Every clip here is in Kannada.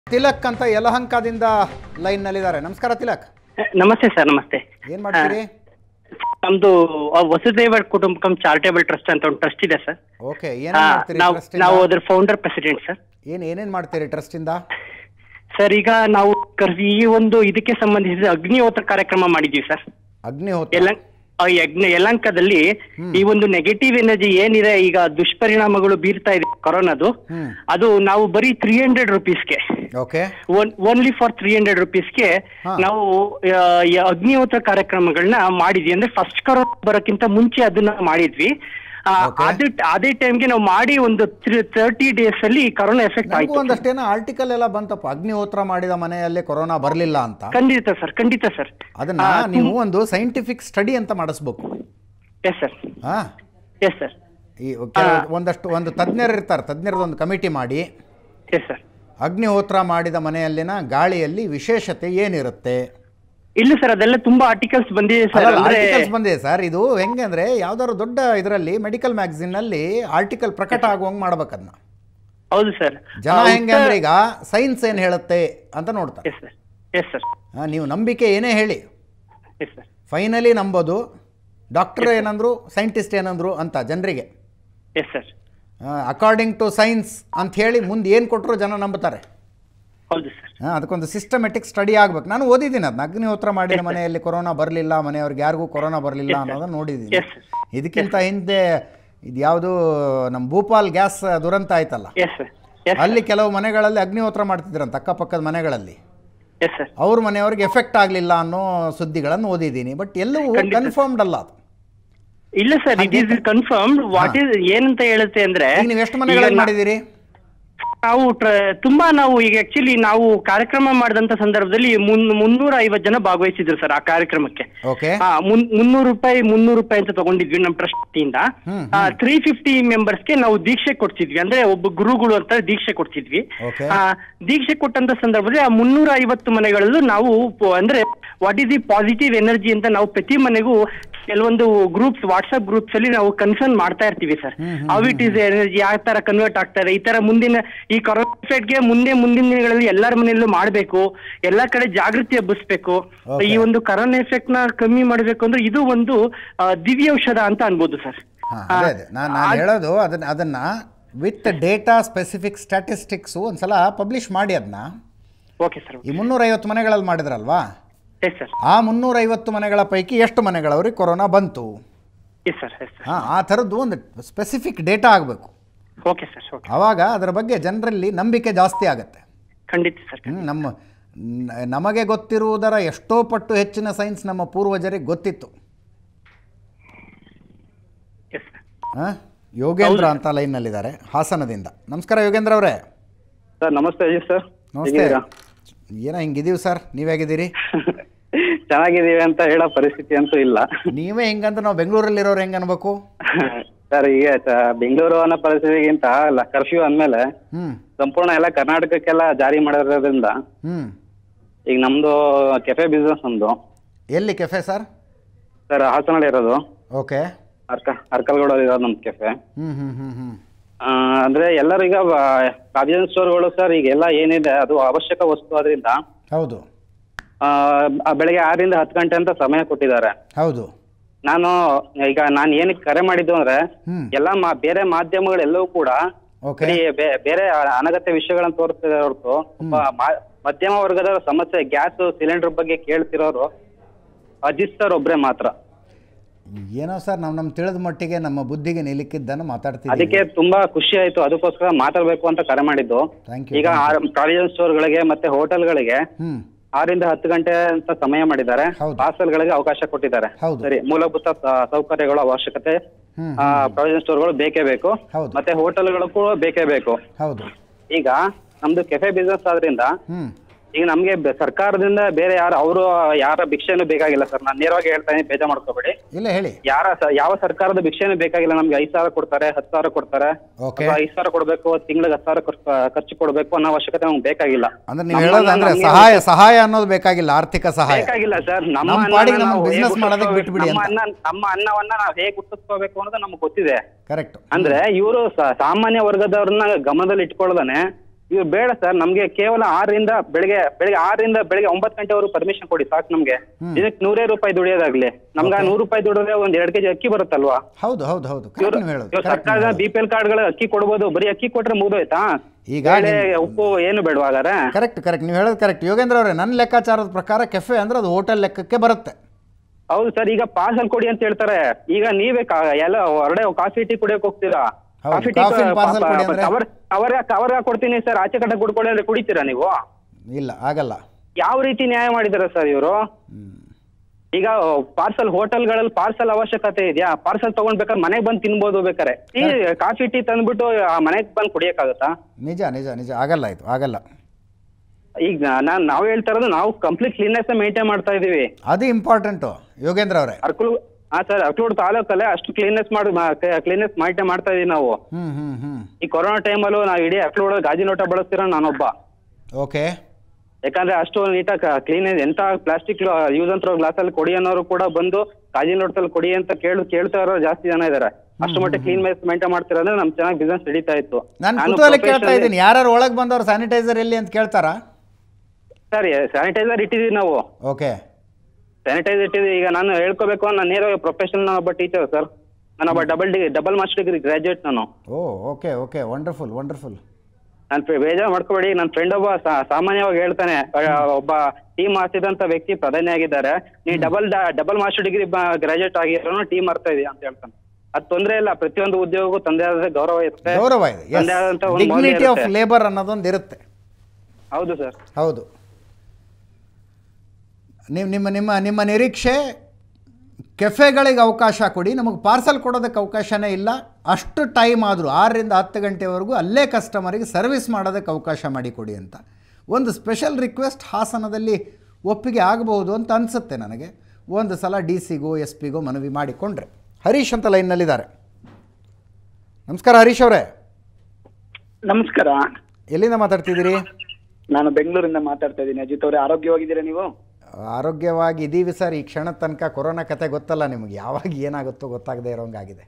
ತಿಲಕ್ ಅಂತ ಯಲಹಂಕದಿಂದ ಲೈನ್ನಲ್ಲಿದ್ದಾರೆ ನಮಸ್ಕಾರ ತಿಲಕ್ ನಮಸ್ತೆ ಸರ್ ನಮಸ್ತೆ ಏನ್ ಮಾಡ್ತೀರಿ ನಮ್ದು ಆ, ವಸುದೇವ ಕುಟುಂಬಕಂ ಚಾರಿಟೇಬಲ್ ಟ್ರಸ್ಟ್ ಅಂತ ಒಂದು ಟ್ರಸ್ಟ್ ಇದೆ ಸರ್ ಓಕೆ ಆ, ಏನೇನ್ ಮಾಡ್ತೀರಿ ನಾವು ಟ್ರಸ್ಟ್ ನಾವು ಅದ್ರ ಫೌಂಡರ್ ಪ್ರೆಸಿಡೆಂಟ್ ಸರ್ ಏನ್ ಏನೇನ್ ಮಾಡ್ತೀರಿ ಟ್ರಸ್ಟ್ ಇಂದ ಸರ್ ಈಗ ನಾವು ಕರ್- ಈ ಒಂದು ಇದಕ್ಕೆ ಸಂಬಂಧಿಸಿದ ಅಗ್ನಿಹೋತ್ರ ಕಾರ್ಯಕ್ರಮ ಮಾಡಿದ್ವಿ ಸರ್ ಅಗ್ನಿಹೋತ್ರ ಯಲಂ ಆ, ಯಜ್ಞ ಯಲಂಕದಲ್ಲಿ ಈ ಒಂದು ನೆಗೆಟಿವ್ ಎನರ್ಜಿ ಏನಿದೆ ಈಗ ದುಷ್ಪರಿಣಾಮಗಳು ಬೀರ್ತಾ ಇದೆ ಕೊರೋನಾದು ಹ್ಮ್ ಅದು ನಾವು ಬರೀ ತ್ರೀ ಹಂಡ್ರೆಡ್ ರುಪೀಸ್ಗೆ okay only for three hundred ರುಪೀಸ್ಗೆ ಹಾ. ನಾವು ಆ, ಈ ಅಗ್ನಿಹೋತ್ರ ಕಾರ್ಯಕ್ರಮಗಳನ್ನ ಮಾಡಿದ್ವಿ ಅಂದ್ರೆ ಫಸ್ಟ್ ಕರೋನಾ ಬರೋಕ್ಕಿಂತ ಮುಂಚೆ ಅದನ್ನ ಮಾಡಿದ್ವಿ ಆ, Okay. ಅದೇ ಅದೇ ಟೈಮ್ಗೆ ನಾವು ಮಾಡಿ ಒಂದು ತರ್ಟಿ ಡೇಸ್ ಅಲ್ಲಿ ಕರೋನಾ ಎಫೆಕ್ಟ್ ನನಗೂ ಆಯ್ತು ಒಂದಷ್ಟೇನೋ ಆರ್ಟಿಕಲ್ ಎಲ್ಲ ಬಂತಪ್ಪ ಅಗ್ನಿಹೋತ್ರ ಮಾಡಿದ ಮನೆಯಲ್ಲಿ ಕೊರೋನಾ ಬರಲಿಲ್ಲ ಅಂತ ಖಂಡಿತ ಸರ್ ಖಂಡಿತ ಸರ್ ಅದನ್ನ ನೀವು ಒಂದು ಸೈಂಟಿಫಿಕ್ ಸ್ಟಡಿ ಅಂತ ಮಾಡಿಸ್ಬೇಕು ಎಸ್ ಸರ್ ಹಾ ಎಸ್ ಸರ್ ಈ ಕೆಲವು- ಒಂದಷ್ಟು ಒಂದು ತಜ್ಞರು ಇರ್ತಾರೆ ತಜ್ಞರದೊಂದು ಕಮಿಟಿ ಮಾಡಿ ಎಸ್ ಸರ್ ಅಗ್ನಿಹೋತ್ರ ಮಾಡಿದ ಮನೆಯಲ್ಲಿನ ಗಾಳಿಯಲ್ಲಿ ವಿಶೇಷತೆ ಏನಿರುತ್ತೆ ಇಲ್ಲ ಸರ್ ಅದೆಲ್ಲ ತುಂಬಾ ಆರ್ಟಿಕಲ್ಸ್ ಬಂದಿದೆ ಸರ್ ಅಂದ್ರೆ ಆರ್ಟಿಕಲ್ಸ್ ಬಂದಿದೆ ಸರ್ ಇದು ಹೆಂಗೆ ಅಂದ್ರೆ ಯಾವ್ದಾದ್ರು ದೊಡ್ಡ ಇದರಲ್ಲಿ ಮೆಡಿಕಲ್ ಮ್ಯಾಗಝಿನ್ ನಲ್ಲಿ ಆರ್ಟಿಕಲ್ ಪ್ರಕಟ ಆಗುವಂಗ್ ಮಾಡ್ಬೇಕದ್ನ ಹೌದು ಸರ್ ಜನ ಹೆಂಗೆ ಅಂದ್ರೆ ಈಗ ಸೈನ್ಸ್ ಏನ್ ಹೇಳುತ್ತೆ ಅಂತ ನೋಡ್ತಾರೆ ಎಸ್ ಸರ್ ಎಸ್ ಸರ್ ಆ, ನೀವು ನಂಬಿಕೆ ಏನೇ ಹೇಳಿ ಎಸ್ ಸರ್ ಫೈನಲಿ ನಂಬೋದು ಡಾಕ್ಟರ್ ಏನಂದ್ರು ಸೈಂಟಿಸ್ಟ್ ಏನಂದ್ರು ಅಂತ ಜನರಿಗೆ yes sir according to science ಅಂತ ಹೇಳಿ ಮುಂದೆ ಏನು ಕೊಟ್ಟರು ಜನ ನಂಬುತ್ತಾರೆ ಹೌದು ಸರ್ ಆ, ಅದಕ್ಕೊಂದು ಸಿಸ್ಟಮೆಟಿಕ್ ಸ್ಟಡಿ ಆಗ್ಬೇಕು ನಾನು ಓದಿದ್ದೀನಿ ಅದನ್ನ ಅಗ್ನಿಹೋತ್ರ ಮಾಡಿದ ಮನೆಯಲ್ಲಿ ಕೊರೋನಾ ಬರಲಿಲ್ಲ ಮನೆಯವ್ರಿಗೆ ಯಾರಿಗೂ ಕೊರೋನಾ ಬರಲಿಲ್ಲ ಅನ್ನೋದನ್ನ ನೋಡಿದ್ದೀನಿ ಎಸ್ ಇದಕ್ಕಿಂತ ಹಿಂದೆ ಇದು ಯಾವುದು ನಮ್ಮ ಭೂಪಾಲ್ ಗ್ಯಾಸ್ ದುರಂತ ಆಯ್ತಲ್ಲ ಎಸ್ ಸರ್ ಎಸ್ ಅಲ್ಲಿ ಕೆಲವು ಮನೆಗಳಲ್ಲಿ ಅಗ್ನಿಹೋತ್ರ ಮಾಡ್ತಿದ್ರಂತ ಅಕ್ಕಪಕ್ಕದ ಮನೆಗಳಲ್ಲಿ ಎಸ್ ಸರ್ ಅವ್ರ ಮನೆಯವ್ರಿಗೆ ಎಫೆಕ್ಟ್ ಆಗಲಿಲ್ಲ ಅನ್ನೋ ಸುದ್ದಿಗಳನ್ನು ಓದಿದ್ದೀನಿ ಬಟ್ ಎಲ್ಲವೂ ಖಂಡಿತ. ಕನ್ಫರ್ಮ್ಡ್ ಅಲ್ಲ ಅದು ಇಲ್ಲ sir it is confirm what is ಏನಂತ ಹೇಳುತ್ತೆ ಅಂದ್ರೆ ಈಗ ನೀವು ಎಷ್ಟು ಮನೆಗಳಲ್ಲಿ ಈಗ ನಾ- ಮಾಡಿದ್ದೀರಿ ನಾವು ಟ್ರ- ತುಂಬಾ ನಾವು ಈಗ ಆಕ್ಚುಲಿ ನಾವು ಕಾರ್ಯಕ್ರಮ ಮಾಡಿದಂತ ಸಂದರ್ಭದಲ್ಲಿ ಮುನ್ ಮುನ್ನೂರ ಐವತ್ತು ಜನ ಭಾಗವಹಿಸಿದ್ರು ಸರ್ ಆ ಕಾರ್ಯಕ್ರಮಕ್ಕೆ ಓಕೆ ಹಾ ಮುನ್ ಮುನ್ನೂರು ರೂಪಾಯಿ ಮುನ್ನೂರು ರೂಪಾಯಿ ಅಂತ ತಗೊಂಡಿದ್ವಿ ನಮ್ಮ ಟ್ರಸ್ಟ್ ಇಂದ ಹ್ಮ್, ತ್ರೀ ಫಿಫ್ಟಿ ಮೆಂಬರ್ಸ್ಗೆ ನಾವು ದೀಕ್ಷೆ ಕೊಡ್ತಿದ್ವಿ ಅಂದ್ರೆ ಒಬ್ಬ ಗುರುಗಳು ಅಂತ ದೀಕ್ಷೆ ಕೊಡ್ತಿದ್ವಿ Okay. ಆ, ದೀಕ್ಷೆ ಕೊಟ್ಟಂತ ಸಂದರ್ಭದಲ್ಲಿ ಆ ಮುನ್ನೂರ ಐವತ್ತು ಮನೆಗಳಲ್ಲೂ ನಾವು ಪ- ಅಂದ್ರೆ what is the positive energy ಅಂತ ನಾವು ಪ್ರತಿ ಮನೆಗೂ ಕೆಲವೊಂದು ಗ್ರೂಪ್ಸ್ ವಾಟ್ಸ್ಆಪ್ ಗ್ರೂಪ್ಸ್ ಅಲ್ಲಿ ನಾವು ಕನ್ಸರ್ನ್ ಮಾಡ್ತಾ ಇರ್ತೀವಿ sir how it is energy ಯಾವ ತರ ಕನ್ವರ್ಟ್ ಆಗ್ತಾರೆ ಈ ತರ ಮುಂದಿನ ಈ ಕೊರೋನಾ ಗೆ ಮುಂದೆ ಮುಂದಿನ ದಿನಗಳಲ್ಲಿ ಎಲ್ಲರ ಮನೆಯಲ್ಲೂ ಮಾಡಬೇಕು ಎಲ್ಲಾ ಕಡೆ ಜಾಗೃತಿ ಹಬ್ಬಿಸ್ಬೇಕು Okay. ಈ ಒಂದು ಕರೋನಾ ಎಫೆಕ್ಟ್ ನ ಕಮ್ಮಿ ಮಾಡಬೇಕು ಅಂದ್ರೆ ಇದು ಒಂದು ಆ, ದಿವ್ಯ ಔಷಧ ಅಂತ ಅನ್ಬೋದು ಸರ್ ಹಾಂ ಅದೇ ಅದೇ ನಾನು ನಾನು ಹೇಳೋದು ಅದನ್ನ ಅದನ್ನ ವಿತ್ ಡೇಟಾ ಸ್ಪೆಸಿಫಿಕ್ ಸ್ಟ್ಯಾಟಿಸ್ಟಿಕ್ಸು ಒಂದ್ಸಲ ಪಬ್ಲಿಷ್ ಮಾಡಿ ಅದನ್ನ ಓಕೆ ಸರ್ ಈ ಮುನ್ನೂರೈವತ್ತು ಮನೆಗಳಲ್ಲಿ ಮಾಡಿದ್ರಲ್ವಾ ಎಸ್ ಸರ್ ಆ ಮುನ್ನೂರೈವತ್ತು ಮನೆಗಳ ಪೈಕಿ ಎಷ್ಟು ಮನೆಗಳವ್ರಿಗೆ ಕೊರೋನಾ ಬಂತು ಎಸ್ ಸರ್ ಎಸ್ ಸರ್ ಹಾಂ ಆ ಥರದ್ದು ಒಂದು ಸ್ಪೆಸಿಫಿಕ್ ಡೇಟಾ ಆಗಬೇಕು ಓಕೆ ಸರ್ ಓಕೆ ಆವಾಗ ಅದರ ಬಗ್ಗೆ ಜನರಲ್ಲಿ ನಂಬಿಕೆ ಜಾಸ್ತಿ ಆಗುತ್ತೆ ಖಂಡಿತ ಸರ್ ಹ್ಮ್, ನಮ್ಮ ನ- ನಮಗೆ ಗೊತ್ತಿರುವುದರ ಎಷ್ಟೋ ಪಟ್ಟು ಹೆಚ್ಚಿನ ಸೈನ್ಸ್ ನಮ್ಮ ಪೂರ್ವಜರಿಗೆ ಗೊತ್ತಿತ್ತು ಎಸ್ ಸರ್ ಹಾಂ ಯೋಗೇಂದ್ರ ಅಂತ ಲೈನ್ನಲ್ಲಿದ್ದಾರೆ ಹಾಸನದಿಂದ ನಮಸ್ಕಾರ ಯೋಗೇಂದ್ರ ಅವರೇ ಸರ್ ನಮಸ್ತೆ ಅಜಯ್ ಸರ್ ನಮಸ್ತೆ ಹೇಗಿದ್ದೀರಾ? ಏನೋ ಹಿಂಗಿದೀವಿ ಸರ್ ನೀವು ಹೇಗಿದ್ದೀರಿ ಚೆನ್ನಾಗಿದ್ದೀವಿ ಅಂತ ಹೇಳೋ ಪರಿಸ್ಥಿತಿ ಅಂತೂ ಇಲ್ಲ ನೀವೇ ಹೆಂಗಂದ್ರೆ ನಾವು ಬೆಂಗಳೂರಲ್ಲಿರೋರು ಹೆಂಗೆ ಅನ್ಬೇಕು ಸರ್ ಈಗ ಸ- ಬೆಂಗಳೂರು ಅನ್ನೋ ಪರಿಸ್ಥಿತಿಗಿಂತ ಕರ್ಫ್ಯೂ ಅಂದ್ಮೇಲೆ ಹ್ಞೂ ಸಂಪೂರ್ಣ ಎಲ್ಲ ಕರ್ನಾಟಕಕ್ಕೆಲ್ಲ ಜಾರಿ ಮಾಡಿರೋದ್ರಿಂದ ಹ್ಞೂ ಈಗ ನಮ್ದು ಕೆಫೆ ಬಿಸ್ನೆಸ್ ನಮ್ದು ಎಲ್ಲಿ ಕೆಫೆ ಸರ್ ಸರ್ ಹಾಸನಲ್ಲಿ ಇರೋದು ಓಕೆ ಅರ್ಕ ಅರ್ಕಲ್ಗೂಡಲ್ಲಿ ಇರೋದು ನಮ್ ಕೆಫೆ ಹ್ಞೂ ಹ್ಞೂ ಹ್ಞೂ ಹ್ಞೂ ಆ, ಅಂದ್ರೆ ಎಲ್ಲರೂ ಈಗ ಪ್ರಾವಿಷನ್ ಸ್ಟೋರ್ಗಳು ಸರ್ ಈಗ ಎಲ್ಲ ಏನಿದೆ ಅದು ಅವಶ್ಯಕ ವಸ್ತು ಆದ್ರಿಂದ ಹೌದು ಆ, ಆ ಬೆಳಗ್ಗೆ ಆರರಿಂದ ಹತ್ತು ಗಂಟೆ ಅಂತ ಸಮಯ ಕೊಟ್ಟಿದ್ದಾರೆ ಹೌದು ನಾನು ಈಗ ನಾನು ಏನಕ್ಕೆ ಕರೆ ಮಾಡಿದ್ದು ಅಂದ್ರೆ ಹ್ಮ್. ಎಲ್ಲ ಮಾ ಬೇರೆ ಮಾಧ್ಯಮಗಳೆಲ್ಲವೂ ಕೂಡ ಓಕೆ ಬರೀ ಬೇ- ಬೇರೆ ಅನಗತ್ಯ ವಿಷಯಗಳನ್ನ ತೋರಿಸ್ತಿದೆ ಹೊರತು ಒಬ್ಬ ಮಾ- ಮಧ್ಯಮ ವರ್ಗದ ಸಮಸ್ಯೆ ಗ್ಯಾಸ್ ಸಿಲಿಂಡರ್ ಬಗ್ಗೆ ಕೇಳ್ತಿರೋರು ಅಜಿತ್ ಸರ್ ಒಬ್ರೇ ಮಾತ್ರ ಏನೋ ಸರ್ ನಾವು ನಮ್ಮ ತಿಳಿದ ಮಟ್ಟಿಗೆ ನಮ್ಮ ಬುದ್ಧಿಗೆ ನಿಲಿಕ್ಕಿದ್ದನ್ನು ಮಾತಾಡ್ತಿದ್ದೀವಿ ಅದಕ್ಕೆ ತುಂಬಾ ಖುಷಿ ಆಯ್ತು ಅದಕ್ಕೋಸ್ಕರ ಮಾತಾಡ್ಬೇಕು ಅಂತ ಕರೆ ಮಾಡಿದ್ದು Thank you, ಈಗ ಪ್ರಾವಿಷನ್ ಸ್ಟೋರ್ಗಳಿಗೆ ಮತ್ತೆ ಹೋಟೆಲ್ಗಳಿಗೆ ಹ್ಞೂ ಆರಿಂದ ಹತ್ತು ಗಂಟೆ ಅಂತ ಸಮಯ ಮಾಡಿದ್ದಾರೆ ಹೌದು. ಪಾರ್ಸಲ್ಗಳಿಗೆ ಅವಕಾಶ ಕೊಟ್ಟಿದ್ದಾರೆ ಹೌದು. ಸರಿ ಮೂಲಭೂತ ಸ- ಸೌಕರ್ಯಗಳ ಅವಶ್ಯಕತೆ ಹ್ಮ್, ಪ್ರಾವಿಷನ್ ಸ್ಟೋರ್ಗಳು ಬೇಕೇ ಬೇಕು ಹೌದು. ಮತ್ತೆ ಹೋಟೆಲ್ಗಳು ಕೂಡ ಬೇಕೇ ಬೇಕು ಹೌದು ಈಗ ನಮ್ದು ಕೆಫೆ ಬಿಸ್ನೆಸ್ ಆದ್ರಿಂದ ಹ್ಞೂ ಈಗ ನಮ್ಗೆ ಬೆ- ಸರ್ಕಾರದಿಂದ ಬೇರೆ ಯಾರು ಅವರು ಯಾರ ಭಿಕ್ಷೆನೂ ಬೇಕಾಗಿಲ್ಲ ಸರ್ ನಾನು ನೇರವಾಗಿ ಹೇಳ್ತಾನೆ ಬೇಜಾರ್ ಮಾಡ್ಕೋಬೇಡಿ ಇಲ್ಲ ಹೇಳಿ ಯಾರ ಸ- ಯಾವ ಸರ್ಕಾರದ ಭಿಕ್ಷೆನೂ ಬೇಕಾಗಿಲ್ಲ ನಮ್ಗೆ ಐದ್ ಸಾವಿರ ಕೊಡ್ತಾರೆ ಹತ್ತು ಸಾವಿರ ಕೊಡ್ತಾರೆ ಓಕೆ ಅಥವಾ ಐದ್ ಸಾವಿರ ಕೊಡ್ಬೇಕು ತಿಂಗಳಿಗೆ ಹತ್ತು ಸಾವಿರ ಖರ್ಚು- ಖರ್ಚು ಕೊಡ್ಬೇಕು ಅನ್ನೋ ಅವಶ್ಯಕತೆ ನಮ್ಗೆ ಬೇಕಾಗಿಲ್ಲ ಅಂದ್ರೆ ನೀವು ನಮ್ಮ ಹೇಳೋದು ಅಂದ್ರೆ ನಮ್ಗೆ ಸಹಾಯ ಸಹಾಯ ಅನ್ನೋದು ಬೇಕಾಗಿಲ್ಲ ಆರ್ಥಿಕ ಸಹಾಯ ಬೇಕಾಗಿಲ್ಲ ಸರ್ ನಮ್ಮ ನಮ್ಮ ಅನ್ನ ಪಾಡಿಗೆ ನಮ್ಮ ನಾವು ಹೇಗ್ business ಮಾಡೋದಕ್ಕೆ ಹುಟ್ಟಿಸ್ಕೋಬೇಕು- ಬಿಟ್ಬಿಡಿ ನಮ್ಮ ಅಂತ. ಅನ್ನ ನಮ್ಮ ಅನ್ನವನ್ನ ನಾವು ಹೇಗೆ ಹುಟ್ಟಿಸ್ಕೋಬೇಕು ಅನ್ನೋದು ನಮ್ಗೆ ಗೊತ್ತಿದೆ ಕರೆಕ್ಟ್ ಅಂದ್ರೆ ಇವರು ಸಾಮಾನ್ಯ ವರ್ಗದವ್ರನ್ನ ಗಮನದಲ್ಲಿ ಇಟ್ಕೊಳ್ಳದಾನೆ ಇದು ಬೇಡ ಸರ್ ನಮ್ಗೆ ಕೇವಲ ಆರರಿಂದ ಬೆಳಿಗ್ಗೆ ಬೆಳಿಗ್ಗೆ ಆರರಿಂದ ಬೆಳಿಗ್ಗೆ ಒಂಬತ್ತು ಗಂಟೆವರೆಗೂ ಪರ್ಮಿಷನ್ ಕೊಡಿ ಸಾಕು ನಮ್ಗೆ ದಿನಕ್ಕೆ ನೂರೇ ರೂಪಾಯಿ ದುಡಿಯೋದಾಗ್ಲಿ ನಮ್ಗೆ ಆ ನೂರು ರೂಪಾಯಿ ದುಡಿದ್ರೆ ಒಂದ್ ಎರಡ್ ಕೆಜಿ ಅಕ್ಕಿ ಬರುತ್ತಲ್ವಾ ಹೌದು ಹೌದು ಹೌದು ಇವ್ರು ಕರೆಕ್ಟ್ ನೀವು ಹೇಳೋದು ಇವ್ರು correct ನೀವು ಸರ್ಕಾರದ ಹೇಳೋದು. ಬಿ ಪಿ ಎಲ್ ಕಾರ್ಡ್ಗಳು ಅಕ್ಕಿ ಕೊಡ್ಬೋದು ಬರೀ ಅಕ್ಕಿ ಕೊಟ್ರೆ ಮುಗಿದೋಯ್ತಾ ಈಗ ಬೇಳೆ ನಿಮ್- ಉಪ್ಪು ಏನು ಬೇಡವಾ ಹಾಗಾದ್ರೆ ಕರೆಕ್ಟ್ ಕರೆಕ್ಟ್ ನೀವು ಹೇಳೋದು ಕರೆಕ್ಟ್ ಯೋಗೇಂದ್ರ ಅವರೇ ನನ್ನ ಲೆಕ್ಕಾಚಾರದ ಪ್ರಕಾರ ಕೆಫೆ ಅಂದ್ರೆ ಅದು ಹೋಟೆಲ್ ಲೆಕ್ಕಕ್ಕೆ ಬರುತ್ತೆ ಹೌದು ಸರ್ ಈಗ ಪಾರ್ಸಲ್ ಕೊಡಿ ಅಂತ ಹೇಳ್ತಾರೆ ಈಗ ನೀವೇ ಕಾ- ಎಲ್ಲ ಹೊರಡೆ ಕಾಫಿ ಟೀ ಕುಡಿಯಕ್ ಹೋಗ್ತೀರಾ ಹೌದು, ಕಾಫಿ ಟೀ ಕಾಫಿ parcel ಕೊಡಿ ಅಂದ್ರೆ? ಕವರ್ ಕವರ್ ಕವರ್ ಕೊಡ್ತೀನಿ ಸರ್ ಆಚೆ ಕಡೆ ಕುಡ್ಕೊಳ್ಳಿ ಅಂದ್ರೆ ಕುಡಿತೀರಾ ನೀವು ಇಲ್ಲ ಆಗಲ್ಲ ಯಾವ ರೀತಿ ನ್ಯಾಯ ಮಾಡಿದಾರೆ ಸರ್ ಇವರು ಹ್ಮ್. ಈಗ ಪಾರ್ಸಲ್ ಹೋಟೆಲ್ಗಳಲ್ಲಿ ಪಾರ್ಸಲ್ ಅವಶ್ಯಕತೆ ಇದೆಯಾ ಪಾರ್ಸಲ್ ತಗೊಂಡ್ಬೇಕಾದ್ರೆ ಮನೆಗೆ ಬಂದು ತಿನ್ಬೋದು ಬೇಕಾರೆ ಟೀ ಕಾಫಿ ಟೀ ತಂದ್ಬಿಟ್ಟು ಮನೆಗೆ ಬಂದು ಕುಡಿಯಕ್ಕಾಗತ್ತಾ ನಿಜ ನಿಜ ನಿಜ ಆಗಲ್ಲ ಇದು ಆಗಲ್ಲ ಈಗ ನಾನ್ ನಾವು ಹೇಳ್ತಾ ಇರೋದು ನಾವು ಕಂಪ್ಲೀಟ್ ಕ್ಲೀನ್ನೆಸ್ ಮೇಂಟೈನ್ ಮಾಡ್ತಾ ಇದೀವಿ ಅದು ಇಂಪಾರ್ಟೆಂಟು ಯೋಗೇಂದ್ರ ಅವರೇ ಅರ್ಕಲ್ ಹಾ ಸರ್ ಅರ್ಕಲೂಡ್ ತಾಲೂಕಲ್ಲೇ ಅಷ್ಟು ಕ್ಲೀನ್ನೆಸ್ ಮಾಡಿ ಕ್ಲೀನ್ನೆಸ್ ಮೇಂಟೈನ್ ಮಾಡ್ತಾ ಇದೀವಿ ನಾವು ಹ್ಞೂ ಹ್ಞೂ ಹ್ಞೂ ಈ ಕೊರೋನಾ ಟೈಮಲ್ಲೂ ನಾವು ಇಡೀ ಅರ್ಕಲೂಡ್ ಗಾಜಿನ ಲೋಟ ಬಳಸ್ತಿರೋ ನಾನೊಬ್ಬ ಓಕೆ ಯಾಕಂದ್ರೆ ಅಷ್ಟು ನೀಟಾಗಿ ಕ್ಲೀನ್ ಎಂತ ಪ್ಲಾಸ್ಟಿಕ್ ಯೂಸ್ ಅಂತ ಗ್ಲಾಸ್ ಅಲ್ಲಿ ಕೊಡಿ ಅನ್ನೋರು ಕೂಡ ಬಂದು ಗಾಜಿನ ಲೋಟದಲ್ಲಿ ಕೊಡಿ ಅಂತ ಕೇಳು ಕೇಳ್ತಾ ಇರೋರು ಜಾಸ್ತಿ ಜನ ಇದಾರೆ ಅಷ್ಟು ಮಟ್ಟಿಗೆ ಕ್ಲೀನ್ ಮೇಂಟೈನ್ ಮಾಡ್ತಿರೋದ್ರೆ ನಮ್ ಚೆನ್ನಾಗಿ ಬಿಸ್ನೆಸ್ ನಡೀತಾ ಇತ್ತು ನಾನು ಕುತೂಹಲ ಕೇಳ್ತಾ ಇದ್ದೀನಿ ಯಾರು ಒಳಗೆ ಬಂದವ್ರು ಸ್ಯಾನಿಟೈಸರ್ ಎಲ್ಲಿ ಅಂತ ಕೇಳ್ತಾರಾ ಸರಿ ಸ್ಯಾನಿಟೈಸರ್ ಇಟ್ಟಿದೀವಿ ನಾವು ಓಕೆ ಸ್ಯಾನಿಟೈಸರ್ ಇಟ್ಟಿದ್ದೀವಿ ಈಗ ನಾನು ಹೇಳ್ಕೋಬೇಕು ನಾನು ನೇರವಾಗಿ ಪ್ರೊಫೆಷನಲ್ ಒಬ್ಬ ಟೀಚರ್ ಸರ್ ನಾನೊಬ್ಬ double degree double master degree graduate ನಾನು oh okay okay wonderful wonderful ನಾನು ಬೇಜಾರು ಮಾಡ್ಕೋಬೇಡಿ ನನ್ನ ಫ್ರೆಂಡ್ ಒಬ್ಬ ಸಾ- ಸಾಮಾನ್ಯವಾಗಿ ಹೇಳ್ತಾನೆ ಆ, ಒಬ್ಬ ಟೀಮ್ ಹಾಸಿದಂತ ವ್ಯಕ್ತಿ ಪ್ರಧಾನಿ ಆಗಿದ್ದಾರೆ ನೀ double double master degree graduate ಆಗಿರೋನು ಟೀಮ್ ಮಾಡ್ತಾ ಇದೀಯ ಅಂತ ಹೇಳ್ತಾನೆ ಅದ್ ತೊಂದ್ರೆ ಇಲ್ಲ ಪ್ರತಿಯೊಂದು ಉದ್ಯೋಗಕ್ಕೂ ತಂದೆ ಆದ ಗೌರವ ಇರುತ್ತೆ ಗೌರವ ಇದೆ ತಂದೆ ಆದಂತ ಒಂದು ಮೌಲ್ಯ ಡಿಗ್ನಿಟಿ ಆಫ್ ಇರುತ್ತೆ. ಲೇಬರ್ ಅನ್ನೋದೊಂದು ಇರುತ್ತೆ ಹೌದು ಸರ್ ಹೌದು ನೀವು ನಿಮ್ಮ ನಿಮ್ಮ ನಿಮ್ಮ ನಿರೀಕ್ಷೆ ಕೆಫೆಗಳಿಗೆ ಅವಕಾಶ ಕೊಡಿ ನಮಗೆ ಪಾರ್ಸಲ್ ಕೊಡೋದಕ್ಕೆ ಅವಕಾಶನೇ ಇಲ್ಲ ಅಷ್ಟು ಟೈಮ್ ಆದರೂ ಆರರಿಂದ ಹತ್ತು ಗಂಟೆವರೆಗೂ ಅಲ್ಲೇ ಕಸ್ಟಮರಿಗೆ ಸರ್ವಿಸ್ ಮಾಡೋದಕ್ಕೆ ಅವಕಾಶ ಮಾಡಿಕೊಡಿ ಅಂತ ಒಂದು ಸ್ಪೆಷಲ್ ರಿಕ್ವೆಸ್ಟ್ ಹಾಸನದಲ್ಲಿ ಒಪ್ಪಿಗೆ ಆಗಬಹುದು ಅಂತ ಅನಿಸುತ್ತೆ ನನಗೆ ಒಂದು ಸಲ ಡಿ ಸಿಗೋ ಎಸ್ ಪಿಗೋ ಮನವಿ ಮಾಡಿಕೊಂಡ್ರೆ ಹರೀಶ್ ಅಂತ ಲೈನ್ನಲ್ಲಿದ್ದಾರೆ ನಮಸ್ಕಾರ ಹರೀಶ್ ಅವರೇ ನಮಸ್ಕಾರ ಎಲ್ಲಿಂದ ಮಾತಾಡ್ತಿದ್ದೀರಿ ನಾನು ಬೆಂಗಳೂರಿಂದ ಮಾತಾಡ್ತಾ ಇದ್ದೀನಿ ಅಜಿತ್ ಅವರೇ ಆರೋಗ್ಯವಾಗಿದ್ದೀರಾ ನೀವು ಆರೋಗ್ಯವಾಗಿ ಇದ್ದೀವಿ ಸರ್ ಈ ಕ್ಷಣದ ತನಕ ಕೊರೋನಾ ಕತೆ ಗೊತ್ತಲ್ಲ ನಿಮಗೆ ಯಾವಾಗ ಏನಾಗುತ್ತೋ ಗೊತ್ತಾಗದೇ ಇರೋಂಗಾಗಿದೆ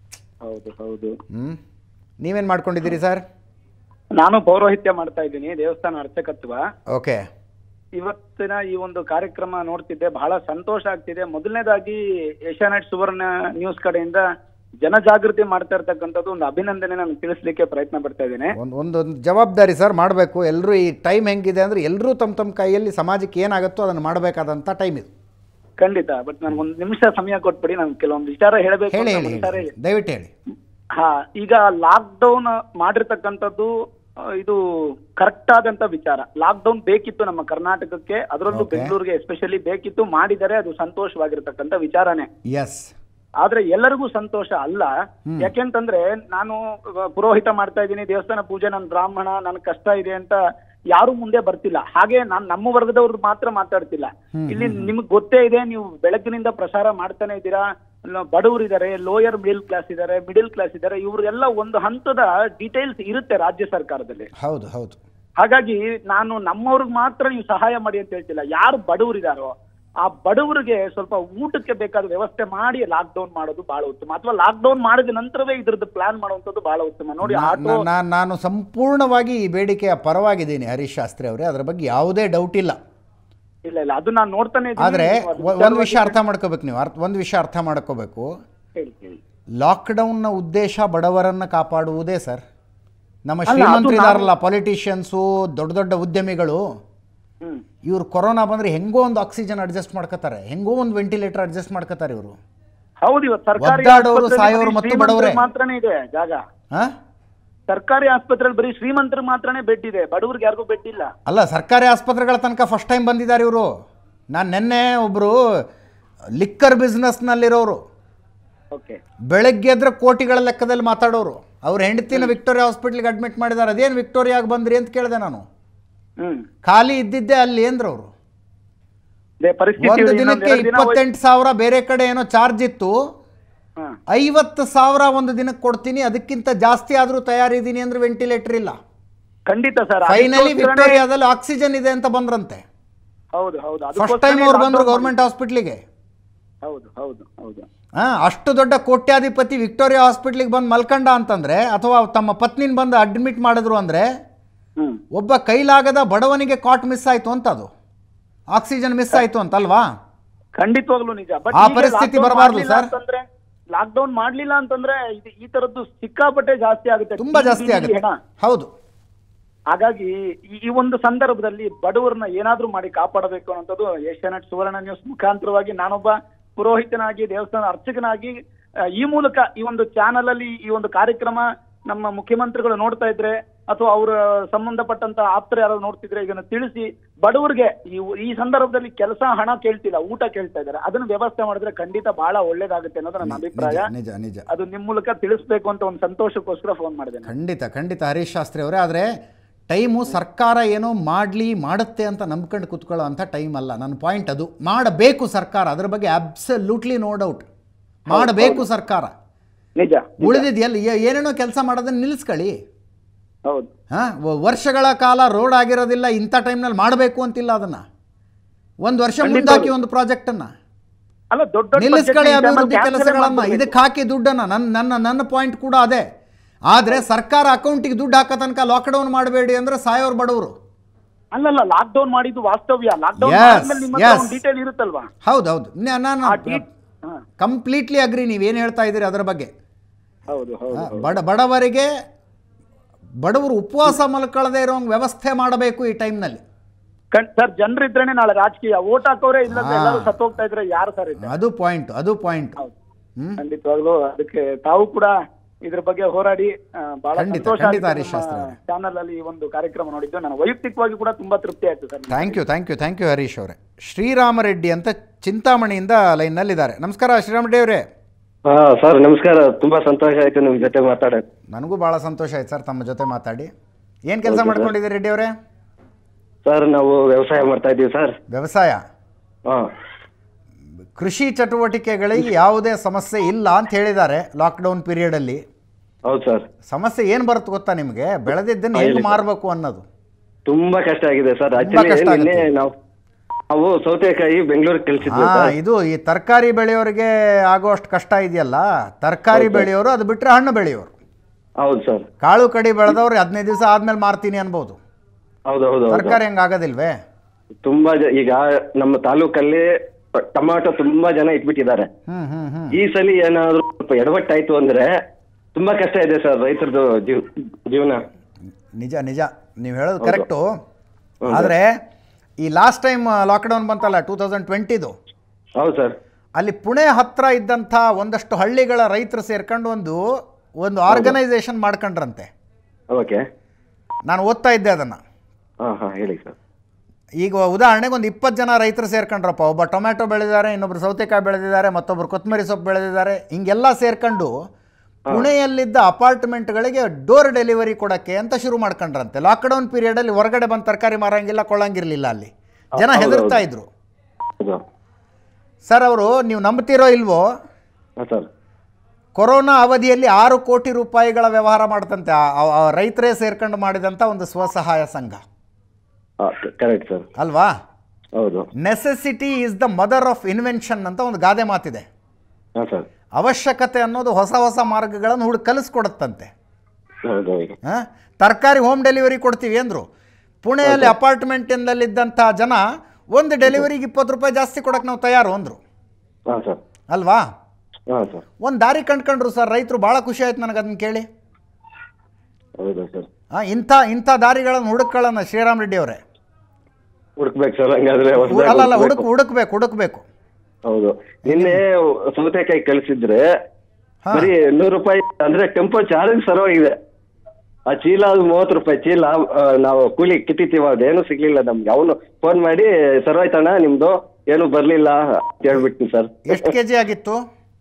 ಹೌದು ಹೌದು ಹ್ಞೂ ನೀವೇನು ಮಾಡ್ಕೊಂಡಿದ್ದೀರಿ ಸರ್ ನಾನು ಪೌರೋಹಿತ್ಯ ಮಾಡ್ತಾ ಇದ್ದೀನಿ ದೇವಸ್ಥಾನ ಅರ್ಚಕತ್ವ ಓಕೆ ಇವತ್ತಿನ ಈ ಒಂದು ಕಾರ್ಯಕ್ರಮ ನೋಡ್ತಿದ್ದೆ ಬಹಳ ಸಂತೋಷ ಆಗ್ತಿದೆ ಮೊದಲನೇದಾಗಿ ಏಷ್ಯಾನೆಟ್ ಸುವರ್ಣ ನ್ಯೂಸ್ ಕಡೆಯಿಂದ ಜನಜಾಗೃತಿ ಮಾಡ್ತಾ ಇರ್ತಕ್ಕಂಥದ್ದು ಒಂದು ಅಭಿನಂದನೆ ನಾನು ತಿಳಿಸ್ಲಿಕ್ಕೆ ಪ್ರಯತ್ನ ಪಡ್ತಾ ಇದ್ದೇನೆ ಒಂದು ಒಂದೊಂದು ಜವಾಬ್ದಾರಿ ಸರ್ ಮಾಡಬೇಕು ಎಲ್ಲರೂ ಈ ಟೈಮ್ ಹೆಂಗಿದೆ ಅಂದರೆ ಎಲ್ಲರೂ ತಮ್ಮ ತಮ್ಮ ಕೈಯಲ್ಲಿ ಸಮಾಜಕ್ಕೆ ಏನಾಗುತ್ತೋ ಅದನ್ನು ಮಾಡಬೇಕಾದಂಥ ಟೈಮ್ ಇದು ಖಂಡಿತ ಬಟ್ ನನ್ಗೆ ಒಂದು ನಿಮಿಷ ಸಮಯ ಕೊಟ್ಬಿಡಿ ನಾನು ಕೆಲವೊಂದು ವಿಚಾರ ಹೇಳಬೇಕು ಹೇಳಿ ಅಂತ ಹೇಳಿ ಒಂದ್ಸಾರಿ ಹೇಳಿ ದಯವಿಟ್ಟು ಹೇಳಿ ಹಾ ಈಗ ಲಾಕ್ ಡೌನ್ ಮಾಡಿರ್ತಕ್ಕಂಥದ್ದು ಆ, ಇದು ಕರೆಕ್ಟ್ ಆದಂತ ವಿಚಾರ ಲಾಕ್ ಡೌನ್ ಬೇಕಿತ್ತು ನಮ್ಮ ಕರ್ನಾಟಕಕ್ಕೆ ಅದರಲ್ಲೂ Okay. ಬೆಂಗಳೂರಿಗೆ ಎಸ್ಪೆಷಲಿ ಬೇಕಿತ್ತು ಮಾಡಿದರೆ ಅದು ಸಂತೋಷವಾಗಿರ್ತಕ್ಕಂಥ ವಿಚಾರನೇ ಎಸ್ ಆದ್ರೆ ಎಲ್ಲರಿಗೂ ಸಂತೋಷ ಅಲ್ಲ ಯಾಕೆಂತಂದ್ರೆ ನಾನು ಆ, ಪುರೋಹಿತ ಮಾಡ್ತಾ ಇದ್ದೀನಿ ದೇವಸ್ಥಾನ ಪೂಜೆ ನನ್ನ ಬ್ರಾಹ್ಮಣ ನನ್ ಕಷ್ಟ ಇದೆ ಅಂತ ಯಾರು ಮುಂದೆ ಬರ್ತಿಲ್ಲ ಹಾಗೆ ನಾನ್ ನಮ್ಮ ವರ್ಗದವ್ರದ್ದು ಮಾತ್ರ ಮಾತಾಡ್ತಿಲ್ಲ ಇಲ್ಲಿ ನಿಮ್ಗೆ ಗೊತ್ತೇ ಇದೆ ನೀವು ಬೆಳಗ್ಗಿನಿಂದ ಪ್ರಸಾರ ಮಾಡ್ತಾನೆ ಇದ್ದೀರಾ ಬಡವರು ಇದಾರೆ ಲೋಯರ್ ಮಿಡಿಲ್ ಕ್ಲಾಸ್ ಇದಾರೆ ಮಿಡಿಲ್ ಕ್ಲಾಸ್ ಇದಾರೆ ಇವ್ರಿಗೆಲ್ಲ ಒಂದು ಹಂತದ ಡೀಟೇಲ್ಸ್ ಇರುತ್ತೆ ರಾಜ್ಯ ಸರ್ಕಾರದಲ್ಲಿ ಹೌದು ಹೌದು ಹಾಗಾಗಿ ನಾನು ನಮ್ಮವ್ರಿಗೆ ಮಾತ್ರ ನೀವು ಸಹಾಯ ಮಾಡಿ ಅಂತ ಹೇಳ್ತಿಲ್ಲ ಯಾರು ಬಡವರಿದಾರೋ ಆ ಬಡವರಿಗೆ ಸ್ವಲ್ಪ ಊಟಕ್ಕೆ ಬೇಕಾದ ವ್ಯವಸ್ಥೆ ಮಾಡಿ ಲಾಕ್ ಡೌನ್ ಮಾಡೋದು ಬಹಳ ಉತ್ತಮ ಅಥವಾ ಲಾಕ್ ಡೌನ್ ಮಾಡಿದ ನಂತರವೇ ಇದ್ರದ್ದು ಪ್ಲಾನ್ ಮಾಡುವಂತದ್ದು ಬಹಳ ಉತ್ತಮ ನೋಡಿ ಆಟೋ ನಾನು ನಾನು ಸಂಪೂರ್ಣವಾಗಿ ಈ ಬೇಡಿಕೆಯ ಪರವಾಗಿದ್ದೀನಿ ಹರೀಶ್ ಶಾಸ್ತ್ರಿ ಅವರೇ ಅದರ ಬಗ್ಗೆ ಯಾವುದೇ ಡೌಟ್ ಇಲ್ಲ ಇಲ್ಲ ಇಲ್ಲ ಅದು ನಾನು ನೋಡ್ತಾನೆ ಇದ್ದೀನಿ. ಆದರೆ ನೀವು ಅದು ಒಂದು ವಿಷಯ ಅರ್ಥ ಮಾಡ್ಕೋಬೇಕು ನೀವು ಅರ್ಥ ಒಂದು ವಿಷಯ ಅರ್ಥ ಮಾಡ್ಕೋಬೇಕು ಹೇಳಿ, ಹೇಳಿ. ಲಾಕ್ಡೌನ್ನ ಉದ್ದೇಶ ಬಡವರನ್ನು ಕಾಪಾಡುವುದೇ ಸರ್ ನಮ್ಮ ಅಲ್ಲ, ಅದು ಶ್ರೀಮಂತರಿದಾರಲ್ಲ ಪೊಲಿಟಿಷಿಯನ್ಸು ದೊಡ್ಡ ದೊಡ್ಡ ಉದ್ಯಮಿಗಳು ಹ್ಮ್ ಇವ್ರು ಕೊರೋನಾ ಬಂದರೆ ಹೆಂಗೋ ಒಂದು ಆಕ್ಸಿಜನ್ ಅಡ್ಜಸ್ಟ್ ಮಾಡ್ಕೋತಾರೆ ಹೆಂಗೋ ಒಂದು ವೆಂಟಿಲೇಟರ್ ಅಡ್ಜಸ್ಟ್ ಮಾಡ್ಕೋತಾರೆ ಇವರು ಹೌದು ಇವತ್ತು ಸರ್ಕಾರಿ ಒದ್ದಾಡೋರು, ಆಸ್ಪತ್ರೆಯಲ್ಲಿ ಸಾಯೋರು ಬರೀ ಮತ್ತು ಶ್ರೀಮಂತರಿಗೆ ಬಡವರೇ. ಮಾತ್ರನೇ ಇದೆ ಜಾಗ ಹಾಂ ಸರ್ಕಾರಿ ಆಸ್ಪತ್ರೆಯಲ್ಲಿ ಬರೀ ಶ್ರೀಮಂತರು ಮಾತ್ರನೇ ಬೆಡ್ ಇದೆ ಬಡವರಿಗೆ ಯಾರಿಗೂ ಬೆಡ್ ಇಲ್ಲ ಅಲ್ಲ ಸರ್ಕಾರಿ ಆಸ್ಪತ್ರೆಗಳ ತನಕ ಫಸ್ಟ್ ಟೈಮ್ ಬಂದಿದ್ದಾರೆ ಇವರು ನಾನು ನಿನ್ನೆ ಒಬ್ಬರು ಲಿಕ್ಕರ್ ಬಿಸ್ನೆಸ್ನಲ್ಲಿರೋರು ಓಕೆ ಬೆಳಗ್ಗೆ ಎದ್ರೆ ಕೋಟಿಗಳ ಲೆಕ್ಕದಲ್ಲಿ ಮಾತಾಡೋರು ಅವ್ರ ಹೆಂಡತಿನ ವಿಕ್ಟೋರಿಯಾ ಹಾಸ್ಪಿಟ್ಲಿಗೆ ಅಡ್ಮಿಟ್ ಮಾಡಿದ್ದಾರೆ ಅದೇನು ವಿಕ್ಟೋರಿಯಾಗೆ ಬಂದ್ರಿ ಅಂತ ಕೇಳಿದೆ ನಾನು ಹ್ಮ್ ಖಾಲಿ ಇದ್ದಿದ್ದೆ ಅಲ್ಲಿ ಅಂದ್ರು ಅವರು ಅದೇ ಪರಿಸ್ಥಿತಿ ಒಂದು ಇನ್ನೊಂದ್ ದಿನಕ್ಕೆ ಎರಡ್ ದಿನ ಹೋಯ್ತು. ಇಪ್ಪತ್ತೆಂಟು ಸಾವಿರ ಬೇರೆ ಕಡೆ ಏನೋ ಚಾರ್ಜ್ ಇತ್ತು ಹಾ. ಐವತ್ತು ಸಾವಿರ ಒಂದು ದಿನಕ್ಕೆ ಕೊಡ್ತೀನಿ ಅದಕ್ಕಿಂತ ಜಾಸ್ತಿ ಆದರೂ ತಯಾರಿದ್ದೀನಿ ಅಂದ್ರೆ ವೆಂಟಿಲೇಟರ್ ಇಲ್ಲ ಖಂಡಿತ ಸರ್ ಫೈನಲಿ ಅದಕ್ಕೋಸ್ಕರನೇ- ವಿಕ್ಟೋರಿಯಾದಲ್ಲಿ ಆಕ್ಸಿಜನ್ ಇದೆ ಅಂತ ಬಂದ್ರಂತೆ ಹೌದು ಹೌದು ಫಸ್ಟ್ ಅದಕ್ಕೋಸ್ಕರನೇ ಟೈಮ್ ಅವ್ರು ಬಂದರು lockdown ಗೌರ್ಮೆಂಟ್ ಹಾಸ್ಪಿಟ್ಲಿಗೆ ಹೌದು ಹೌದು ಹೌದು ಹಾಂ ಅಷ್ಟು ದೊಡ್ಡ ಕೋಟ್ಯಾಧಿಪತಿ ವಿಕ್ಟೋರಿಯಾ ಹಾಸ್ಪಿಟ್ಲಿಗೆ ಬಂದು ಮಲ್ಕಂಡ ಅಂತಂದರೆ ಅಥವಾ ತಮ್ಮ ಪತ್ನಿನ ಬಂದು ಅಡ್ಮಿಟ್ ಮಾಡಿದ್ರು ಅಂದರೆ ಹ್ಮ್ ಒಬ್ಬ ಕೈಲಾಗದ ಬಡವನಿಗೆ ಕಾಟ್ ಮಿಸ್ ಆಯಿತು ಅಂತ ಅದು ಆಕ್ಸಿಜನ್ ಮಿಸ್ ಆಯಿತು ಅಂತಲ್ವಾ ಖಂಡಿತವಾಗ್ಲೂ ನಿಜ ಬಟ್ ಆ ಪರಿಸ್ಥಿತಿ ಬರಬಾರ್ದು ಸರ್. ಅಂತಂದ್ರೆ ಲಾಕ್ಡೌನ್ ಮಾಡ್ಲಿಲ್ಲ ಅಂತಂದ್ರೆ ಇದು ಈ ತರದ್ದು ಸಿಕ್ಕಾಪಟ್ಟೆ ಜಾಸ್ತಿ ಆಗುತ್ತೆ ತುಂಬ ಜಾಸ್ತಿ ಬೀದಿ ಆಗುತ್ತೆ ಹೆಣ. ಹೌದು ಹಾಗಾಗಿ ಈ- ಈ ಒಂದು ಸಂದರ್ಭದಲ್ಲಿ ಬಡವರನ್ನ ಏನಾದ್ರೂ ಮಾಡಿ ಕಾಪಾಡಬೇಕು ಅನ್ನೋದು ಏಷ್ಯಾನೆಟ್ ಸುವರ್ಣ ನ್ಯೂಸ್ ಮುಖಾಂತರವಾಗಿ ನಾನೊಬ್ಬ ಪುರೋಹಿತನಾಗಿ ದೇವಸ್ಥಾನ ಅರ್ಚಕನಾಗಿ ಆ, ಈ ಮೂಲಕ ಈ ಒಂದು ಚಾನಲ್ ಅಲ್ಲಿ ಈ ಒಂದು ಕಾರ್ಯಕ್ರಮ ನಮ್ಮ ಮುಖ್ಯಮಂತ್ರಿಗಳು ನೋಡ್ತಾ ಇದ್ರೆ ಅಥವಾ ಅವರ ಸಂಬಂಧಪಟ್ಟಂತ ಆಪ್ತರು ಯಾರು ನೋಡ್ತಿದ್ರೆ ಇದನ್ನ ತಿಳಿಸಿ ಬಡವರಿಗೆ ಈ ಈ ಸಂದರ್ಭದಲ್ಲಿ ಕೆಲಸ ಹಣ ಕೇಳ್ತಿಲ್ಲ ಊಟ ಕೇಳ್ತಾ ಇದ್ದಾರೆ ಅದನ್ನ ವ್ಯವಸ್ಥೆ ಮಾಡಿದ್ರೆ ಖಂಡಿತ ಬಹಳ ಒಳ್ಳೇದಾಗುತ್ತೆ ಅನ್ನೋದು ನನ್ನ ಅಭಿಪ್ರಾಯ ನಿಜ ನಿಜ ನಿಜ ಅದು ನಿಮ್ ಮೂಲಕ ತಿಳಿಸ್ಬೇಕು ಅಂತ ಒಂದು ಸಂತೋಷಕ್ಕೋಸ್ಕರ ಫೋನ್ ಮಾಡಿದೆ ನಾನು. ಖಂಡಿತ ಖಂಡಿತ ಹರೀಶ್ ಶಾಸ್ತ್ರಿ ಅವರೇ ಆದರೆ ಟೈಮು ಸರ್ಕಾರ ಏನೋ ಮಾಡಲಿ ಮಾಡುತ್ತೆ ಅಂತ ನಂಬ್ಕೊಂಡು ಕೂತ್ಕೊಳ್ಳೋ ಅಂಥ ಟೈಮ್ ಅಲ್ಲ ನನ್ನ ಪಾಯಿಂಟ್ ಅದು ಮಾಡಬೇಕು ಸರ್ಕಾರ ಅದ್ರ ಬಗ್ಗೆ ಅಬ್ಸಲ್ಯೂಟ್ಲಿ ನೋ ಡೌಟ್ ಮಾಡಬೇಕು ಸರ್ಕಾರ ನಿಜ ಉಳಿದಿದ್ದು ಎಲ್ಲಿ ಏ- ಏನೇನೋ ಕೆಲಸ ಮಾಡೋದನ್ನ ನಿಲ್ಲಿಸ್ಕೊಳ್ಳಿ ಹೌದು ಹಾಂ ವರ್ಷಗಳ ಕಾಲ ರೋಡ್ ಆಗಿರೋದಿಲ್ಲ ಇಂಥ ಟೈಮ್ನಲ್ಲಿ ಮಾಡಬೇಕು ಅಂತಿಲ್ಲ ಅದನ್ನು ಒಂದು ವರ್ಷ ಮುಂದಾಕಿ ಒಂದು ಪ್ರಾಜೆಕ್ಟನ್ನು ಅಲ್ಲ ದೊಡ್ಡ ದೊಡ್ಡ ನಿಲ್ಲಿಸ್ಕೊಳ್ಳಿ budget ನ ಈ time ಅಭಿವೃದ್ಧಿ ಅಲ್ಲಿ cancel ಕೆಲಸಗಳನ್ನು ಮಾಡ್ಬಿಡ್ಬೇಕು. ಇದಕ್ಕೆ ಹಾಕಿ ದುಡ್ಡನ್ನು ನನ್ನ ನನ್ನ ನನ್ನ ಪಾಯಿಂಟ್ ಕೂಡ ಅದೇ ಆದರೆ ಸರ್ಕಾರ ಅಕೌಂಟಿಗೆ ದುಡ್ಡು ಹಾಕೋ ತನಕ ಲಾಕ್ಡೌನ್ ಮಾಡಬೇಡಿ ಅಂದರೆ ಸಾಯೋರು ಬಡವರು ಅಲ್ಲಲ್ಲ ಲಾಕ್ ಡೌನ್ ಮಾಡಿದ್ದು ವಾಸ್ತವ್ಯ ಲಾಕ್ ಡೌನ್ Yes, ಆದ್ಮೇಲೆ ನಿಮ್ಮ yes. ಡೀಟೇಲ್ ಇರುತ್ತಲ್ವಾ ಹೌದು ಹೌದು ನಾನು ಆ ಡೀಟ್ ಹಾ, ಕಂಪ್ಲೀಟ್ಲಿ ಅಗ್ರಿ ನೀವೇನು ಹೇಳ್ತಾ ಇದ್ದೀರಿ ಅದರ ಬಗ್ಗೆ ಹೌದು ಹೌದು ಆ, ಬಡ ಬಡವರಿಗೆ ಬಡವರು ಉಪವಾಸ ಮಲ್ಕೊಳ್ಳದೆ ಇರೋಂಗೆ ವ್ಯವಸ್ಥೆ ಮಾಡಬೇಕು ಈ ಟೈಮ್ನಲ್ಲಿ ಕಣ್- ಸರ್ ಜನರಿದ್ರೇನೆ ನಾಳೆ ರಾಜಕೀಯ ಓಟ್ ಹಾಕೋರೆ ಇಲ್ಲ ಹಾ. ಎಲ್ಲರೂ ಸತ್ತೋಗ್ತಾ ಇದ್ರೆ ಯಾರು ಸರ್ ಇದ್ದಾರೆ ಅದು ಪಾಯಿಂಟ್ ಅದು ಪಾಯಿಂಟ್ ಹೌದು ಹ್ಮ್ ಖಂಡಿತವಾಗ್ಲೂ ಅದಕ್ಕೆ ತಾವು ಕೂಡ ಇದ್ರ ಬಗ್ಗೆ ಹೋರಾಡಿ ಆ, ಬಹಳ ಖಂಡಿತ, ಸಂತೋಷ ಖಂಡಿತ ಹರೀಶ್ ಶಾಸ್ತ್ರಿ ಅವರೇ. ಚಾನಲ್ ಅಲ್ಲಿ ಈ ಒಂದು ಕಾರ್ಯಕ್ರಮ ನೋಡಿದ್ದು ನಾನು ವೈಯಕ್ತಿಕವಾಗಿ ಕೂಡ ತುಂಬಾ ತೃಪ್ತಿ ಆಯ್ತು sir thank you thank you thank you Harish ಅವರೇ ಶ್ರೀರಾಮರೆಡ್ಡಿ ಅಂತ ಚಿಂತಾಮಣಿಯಿಂದ ಲೈನ್ನಲ್ಲಿದ್ದಾರೆ ನಮಸ್ಕಾರ ಶ್ರೀರಾಮರೆಡ್ಡಿ ಅವರೇ ಹಾ ಸರ್ ನಮಸ್ಕಾರ ತುಂಬಾ ಸಂತೋಷ ಆಯ್ತು ನಿಮ್ ಜೊತೆ ಮಾತಾಡೋದು ನನಗೂ ಭಾಳ ಸಂತೋಷ ಆಯ್ತು ಸರ್ ತಮ್ಮ ಜೊತೆ ಮಾತಾಡಿ ಏನು ಕೆಲಸ ಮಾಡ್ಕೊಂಡಿದ್ದೀರಿ ರೆಡ್ಡಿ ಅವರೇ ಸರ್ ನಾವು ವ್ಯವಸಾಯ ಮಾಡ್ತಾ ಇದೀವಿ ಸರ್ ವ್ಯವಸಾಯ ಹಾ ಕೃಷಿ ಚಟುವಟಿಕೆಗಳಿಗೆ ಯಾವುದೇ ಸಮಸ್ಯೆ ಇಲ್ಲ ಅಂತ ಹೇಳಿದ್ದಾರೆ ಲಾಕ್ಡೌನ್ ಪೀರಿಯಡಲ್ಲಿ ಹೌದು ಸರ್ ಸಮಸ್ಯೆ ಏನು ಬರುತ್ತೆ ಗೊತ್ತಾ ನಿಮಗೆ ಬೆಳೆದಿದ್ದನ್ನು ಹೆಂಗೆ ಮಾರಬೇಕು ಅನ್ನೋದು ತುಂಬಾ ಕಷ್ಟ ಆಗಿದೆ ಸರ್ ತುಂಬಾ ಆಕ್ಚುಲಿ ಕಷ್ಟ ನಿನ್ನೆ ಆಗುತ್ತೆ. ನಾವು ನಾವು ಸೌತೆಕಾಯಿ ಬೆಂಗಳೂರಿಗೆ ಕಳ್ಸಿದ್ವಿ ಹಾ ಸರ್ ಇದು ಈ ತರಕಾರಿ ಬೆಳೆಯೋರಿಗೆ ಆಗೋಷ್ಟು ಕಷ್ಟ ಇದೆಯಲ್ಲ ತರಕಾರಿ ಬೆಳೆಯೋರು ಅದು ಬಿಟ್ಟರೆ ಹಣ್ಣು ಬೆಳೆಯೋರು ಹೌದು ಸರ್ ಕಾಳು ಕಡಿ ಬೆಳೆದವ್ರು ಹದಿನೈದು ದಿವಸ ಆದ್ಮೇಲೆ ಮಾರ್ತೀನಿ ಅನ್ಬೋದು ಹೌದು ಹೌದು ಹೌದು ತರಕಾರಿ ಹಂಗೆ ಆಗೋದಿಲ್ವೇ ತುಂಬಾ ಜ- ಈಗ ನಮ್ಮ ತಾಲೂಕಲ್ಲಿ ಟೊಮಾಟೊ ತುಂಬಾ ಜನ ಇಟ್ಬಿಟ್ಟಿದ್ದಾರೆ ಹ್ಮ್ ಹ್ಮ್ ಹ್ಮ್ ಈ ಸಲ ಏನಾದ್ರು ಸ್ವಲ್ಪ ಎಡವಟ್ಟಾಯ್ತು ಅಂದ್ರೆ ತುಂಬಾ ಕಷ್ಟ ಇದೆ ಸರ್ ರೈತರದು ಜೀವ್ ಜೀವನ ನಿಜ ನಿಜ ನೀವು ಹೇಳೋದು ಕರೆಕ್ಟು ಆದರೆ ಈ ಲಾಸ್ಟ್ ಟೈಮ್ ಲಾಕ್ಡೌನ್ ಬಂತಲ್ಲ ಟೂ ತೌಸಂಡ್ ಟ್ವೆಂಟಿದು ಹೌದು ಸರ್ ಅಲ್ಲಿ ಪುಣೆ ಹತ್ರ ಇದ್ದಂಥ ಒಂದಷ್ಟು ಹಳ್ಳಿಗಳ ರೈತರು ಸೇರ್ಕೊಂಡು ಒಂದು ಒಂದು ಆರ್ಗನೈಸೇಷನ್ ಮಾಡ್ಕೊಂಡ್ರಂತೆ ಓಕೆ ನಾನು ಓದ್ತಾ ಇದ್ದೆ ಅದನ್ನು ಹಾ ಹಾ ಹೇಳಿ ಸರ್ ಈಗ ಉದಾಹರಣೆಗೆ ಒಂದು ಇಪ್ಪತ್ತು ಜನ ರೈತರು ಸೇರ್ಕೊಂಡ್ರಪ್ಪ ಒಬ್ಬ ಟೊಮ್ಯಾಟೊ ಬೆಳೆದಿದ್ದಾರೆ ಇನ್ನೊಬ್ರು ಸೌತೆಕಾಯಿ ಬೆಳೆದಿದ್ದಾರೆ ಮತ್ತೊಬ್ಬರು ಕೊತ್ತಂಬರಿ ಸೊಪ್ಪು ಬೆಳೆದಿದ್ದಾರೆ ಹಿಂಗೆಲ್ಲ ಸೇರ್ಕೊಂಡು ಪುಣೆಯಲ್ಲಿದ್ದ ಅಪಾರ್ಟ್ಮೆಂಟ್ಗಳಿಗೆ ಡೋರ್ ಡೆಲಿವರಿ ಕೊಡೋಕ್ಕೆ ಅಂತ ಶುರು ಮಾಡ್ಕೊಂಡ್ರಂತೆ ಲಾಕ್ಡೌನ್ ಪೀರಿಯಡಲ್ಲಿ ಹೊರಗಡೆ ಬಂದು ತರಕಾರಿ ಮಾರಂಗಿಲ್ಲ ಕೊಳ್ಳಂಗಿರಲಿಲ್ಲ ಅಲ್ಲಿ ಜನ ಹೌದು, ಹೆದರ್ತಾ ಹೌದು. ಇದ್ರು ಹೌದು ಸರ್ ಅವರು ನೀವು ನಂಬ್ತಿರೋ ಇಲ್ವೋ ಹಾ ಸರ್ ಕೊರೋನಾ ಅವಧಿಯಲ್ಲಿ ಆರು ಕೋಟಿ ರೂಪಾಯಿಗಳ ವ್ಯವಹಾರ ಮಾಡ್ತಂತೆ ಆ- ಆ- ಆ ರೈತರೇ ಸೇರ್ಕೊಂಡು ಮಾಡಿದಂಥ ಒಂದು ಸ್ವಸಹಾಯ ಸಂಘ ಕರೆಕ್ಟ್ ಸರ್ ಅಲ್ವಾ ಹೌದು necessity is the mother of invention ಅಂತ ಒಂದು ಗಾದೆ ಮಾತಿದೆ ಹಾ ಸರ್ ಅವಶ್ಯಕತೆ ಅನ್ನೋದು ಹೊಸ ಹೊಸ ಮಾರ್ಗಗಳನ್ನು ಹುಡುಕಿ ಕಲಿಸ್ಕೊಡುತ್ತಂತೆ ಹೌದು ಹೌದು ತರಕಾರಿ ಹೋಮ್ ಡೆಲಿವರಿ ಕೊಡ್ತೀವಿ ಅಂದರು ಪುಣೆಯಲ್ಲಿ ಅಪಾರ್ಟ್ಮೆಂಟಿನಲ್ಲಿದ್ದಂಥ ಜನ ಒಂದು ಡೆಲಿವರಿಗೆ ಇಪ್ಪತ್ತು ರೂಪಾಯಿ ಜಾಸ್ತಿ ಕೊಡೋಕೆ ನಾವು ತಯಾರು ಅಂದರು ಹಾ ಸರ್ ಅಲ್ವಾ ಹಾ ಸರ್ ಒಂದು ದಾರಿ ಕಂಡ್ಕೊಂಡ್ರು ಸರ್ ರೈತರು ಭಾಳ ಖುಷಿ ಆಯ್ತು ನನಗೆ ಅದನ್ನು ಕೇಳಿ ಹೌದಾ ಸರ್ ಆ, ಇಂಥ ಇಂಥ ದಾರಿಗಳನ್ನು ಹುಡುಕೊಳ್ಳೋಣ ಶ್ರೀರಾಮ್ ರೆಡ್ಡಿ ಅವರೇ ಹುಡುಕ್ಬೇಕು ಸರ್ ಹಂಗಾದ್ರೆ ಹೊಸ್ದಾಗಿ ಅಲ್ಲ ಅಲ್ಲ ಹುಡುಕ್ ಹುಡುಕ್ಬೇಕು. ಹುಡುಕ್ಬೇಕು ಹುಡುಕ್ಬೇಕು ಹೌದು ನಿನ್ನೆ ಸೌತೆಕಾಯಿ ಕಳಿಸಿದ್ರೆ ಹಾ. ಬರೀ ನೂರು ರೂಪಾಯಿ ಅಂದ್ರೆ ಟೆಂಪೋ ಚಾರ್ಜ್ ಸರವಾಗಿದೆ ಆ ಚೀಲ ಅದು ಮೂವತ್ತು ರೂಪಾಯಿ ಚೀಲ ಆ, ನಾವು ಕೂಲಿ ಕಿತ್ತಿತೀವ ಅದೇನು ಸಿಗ್ಲಿಲ್ಲ ನಮ್ಗೆ ಅವನು ಫೋನ್ ಮಾಡಿ ಸರ್ವಾಯ್ತಣ್ಣ ನಿಮ್ದು ಏನು ಬರ್ಲಿಲ್ಲ ಅಂತ ಹೇಳ್ಬಿಟ್ನಿ ಸರ್ ಎಷ್ಟು ಕೆ ಜಿ ಆಗಿತ್ತು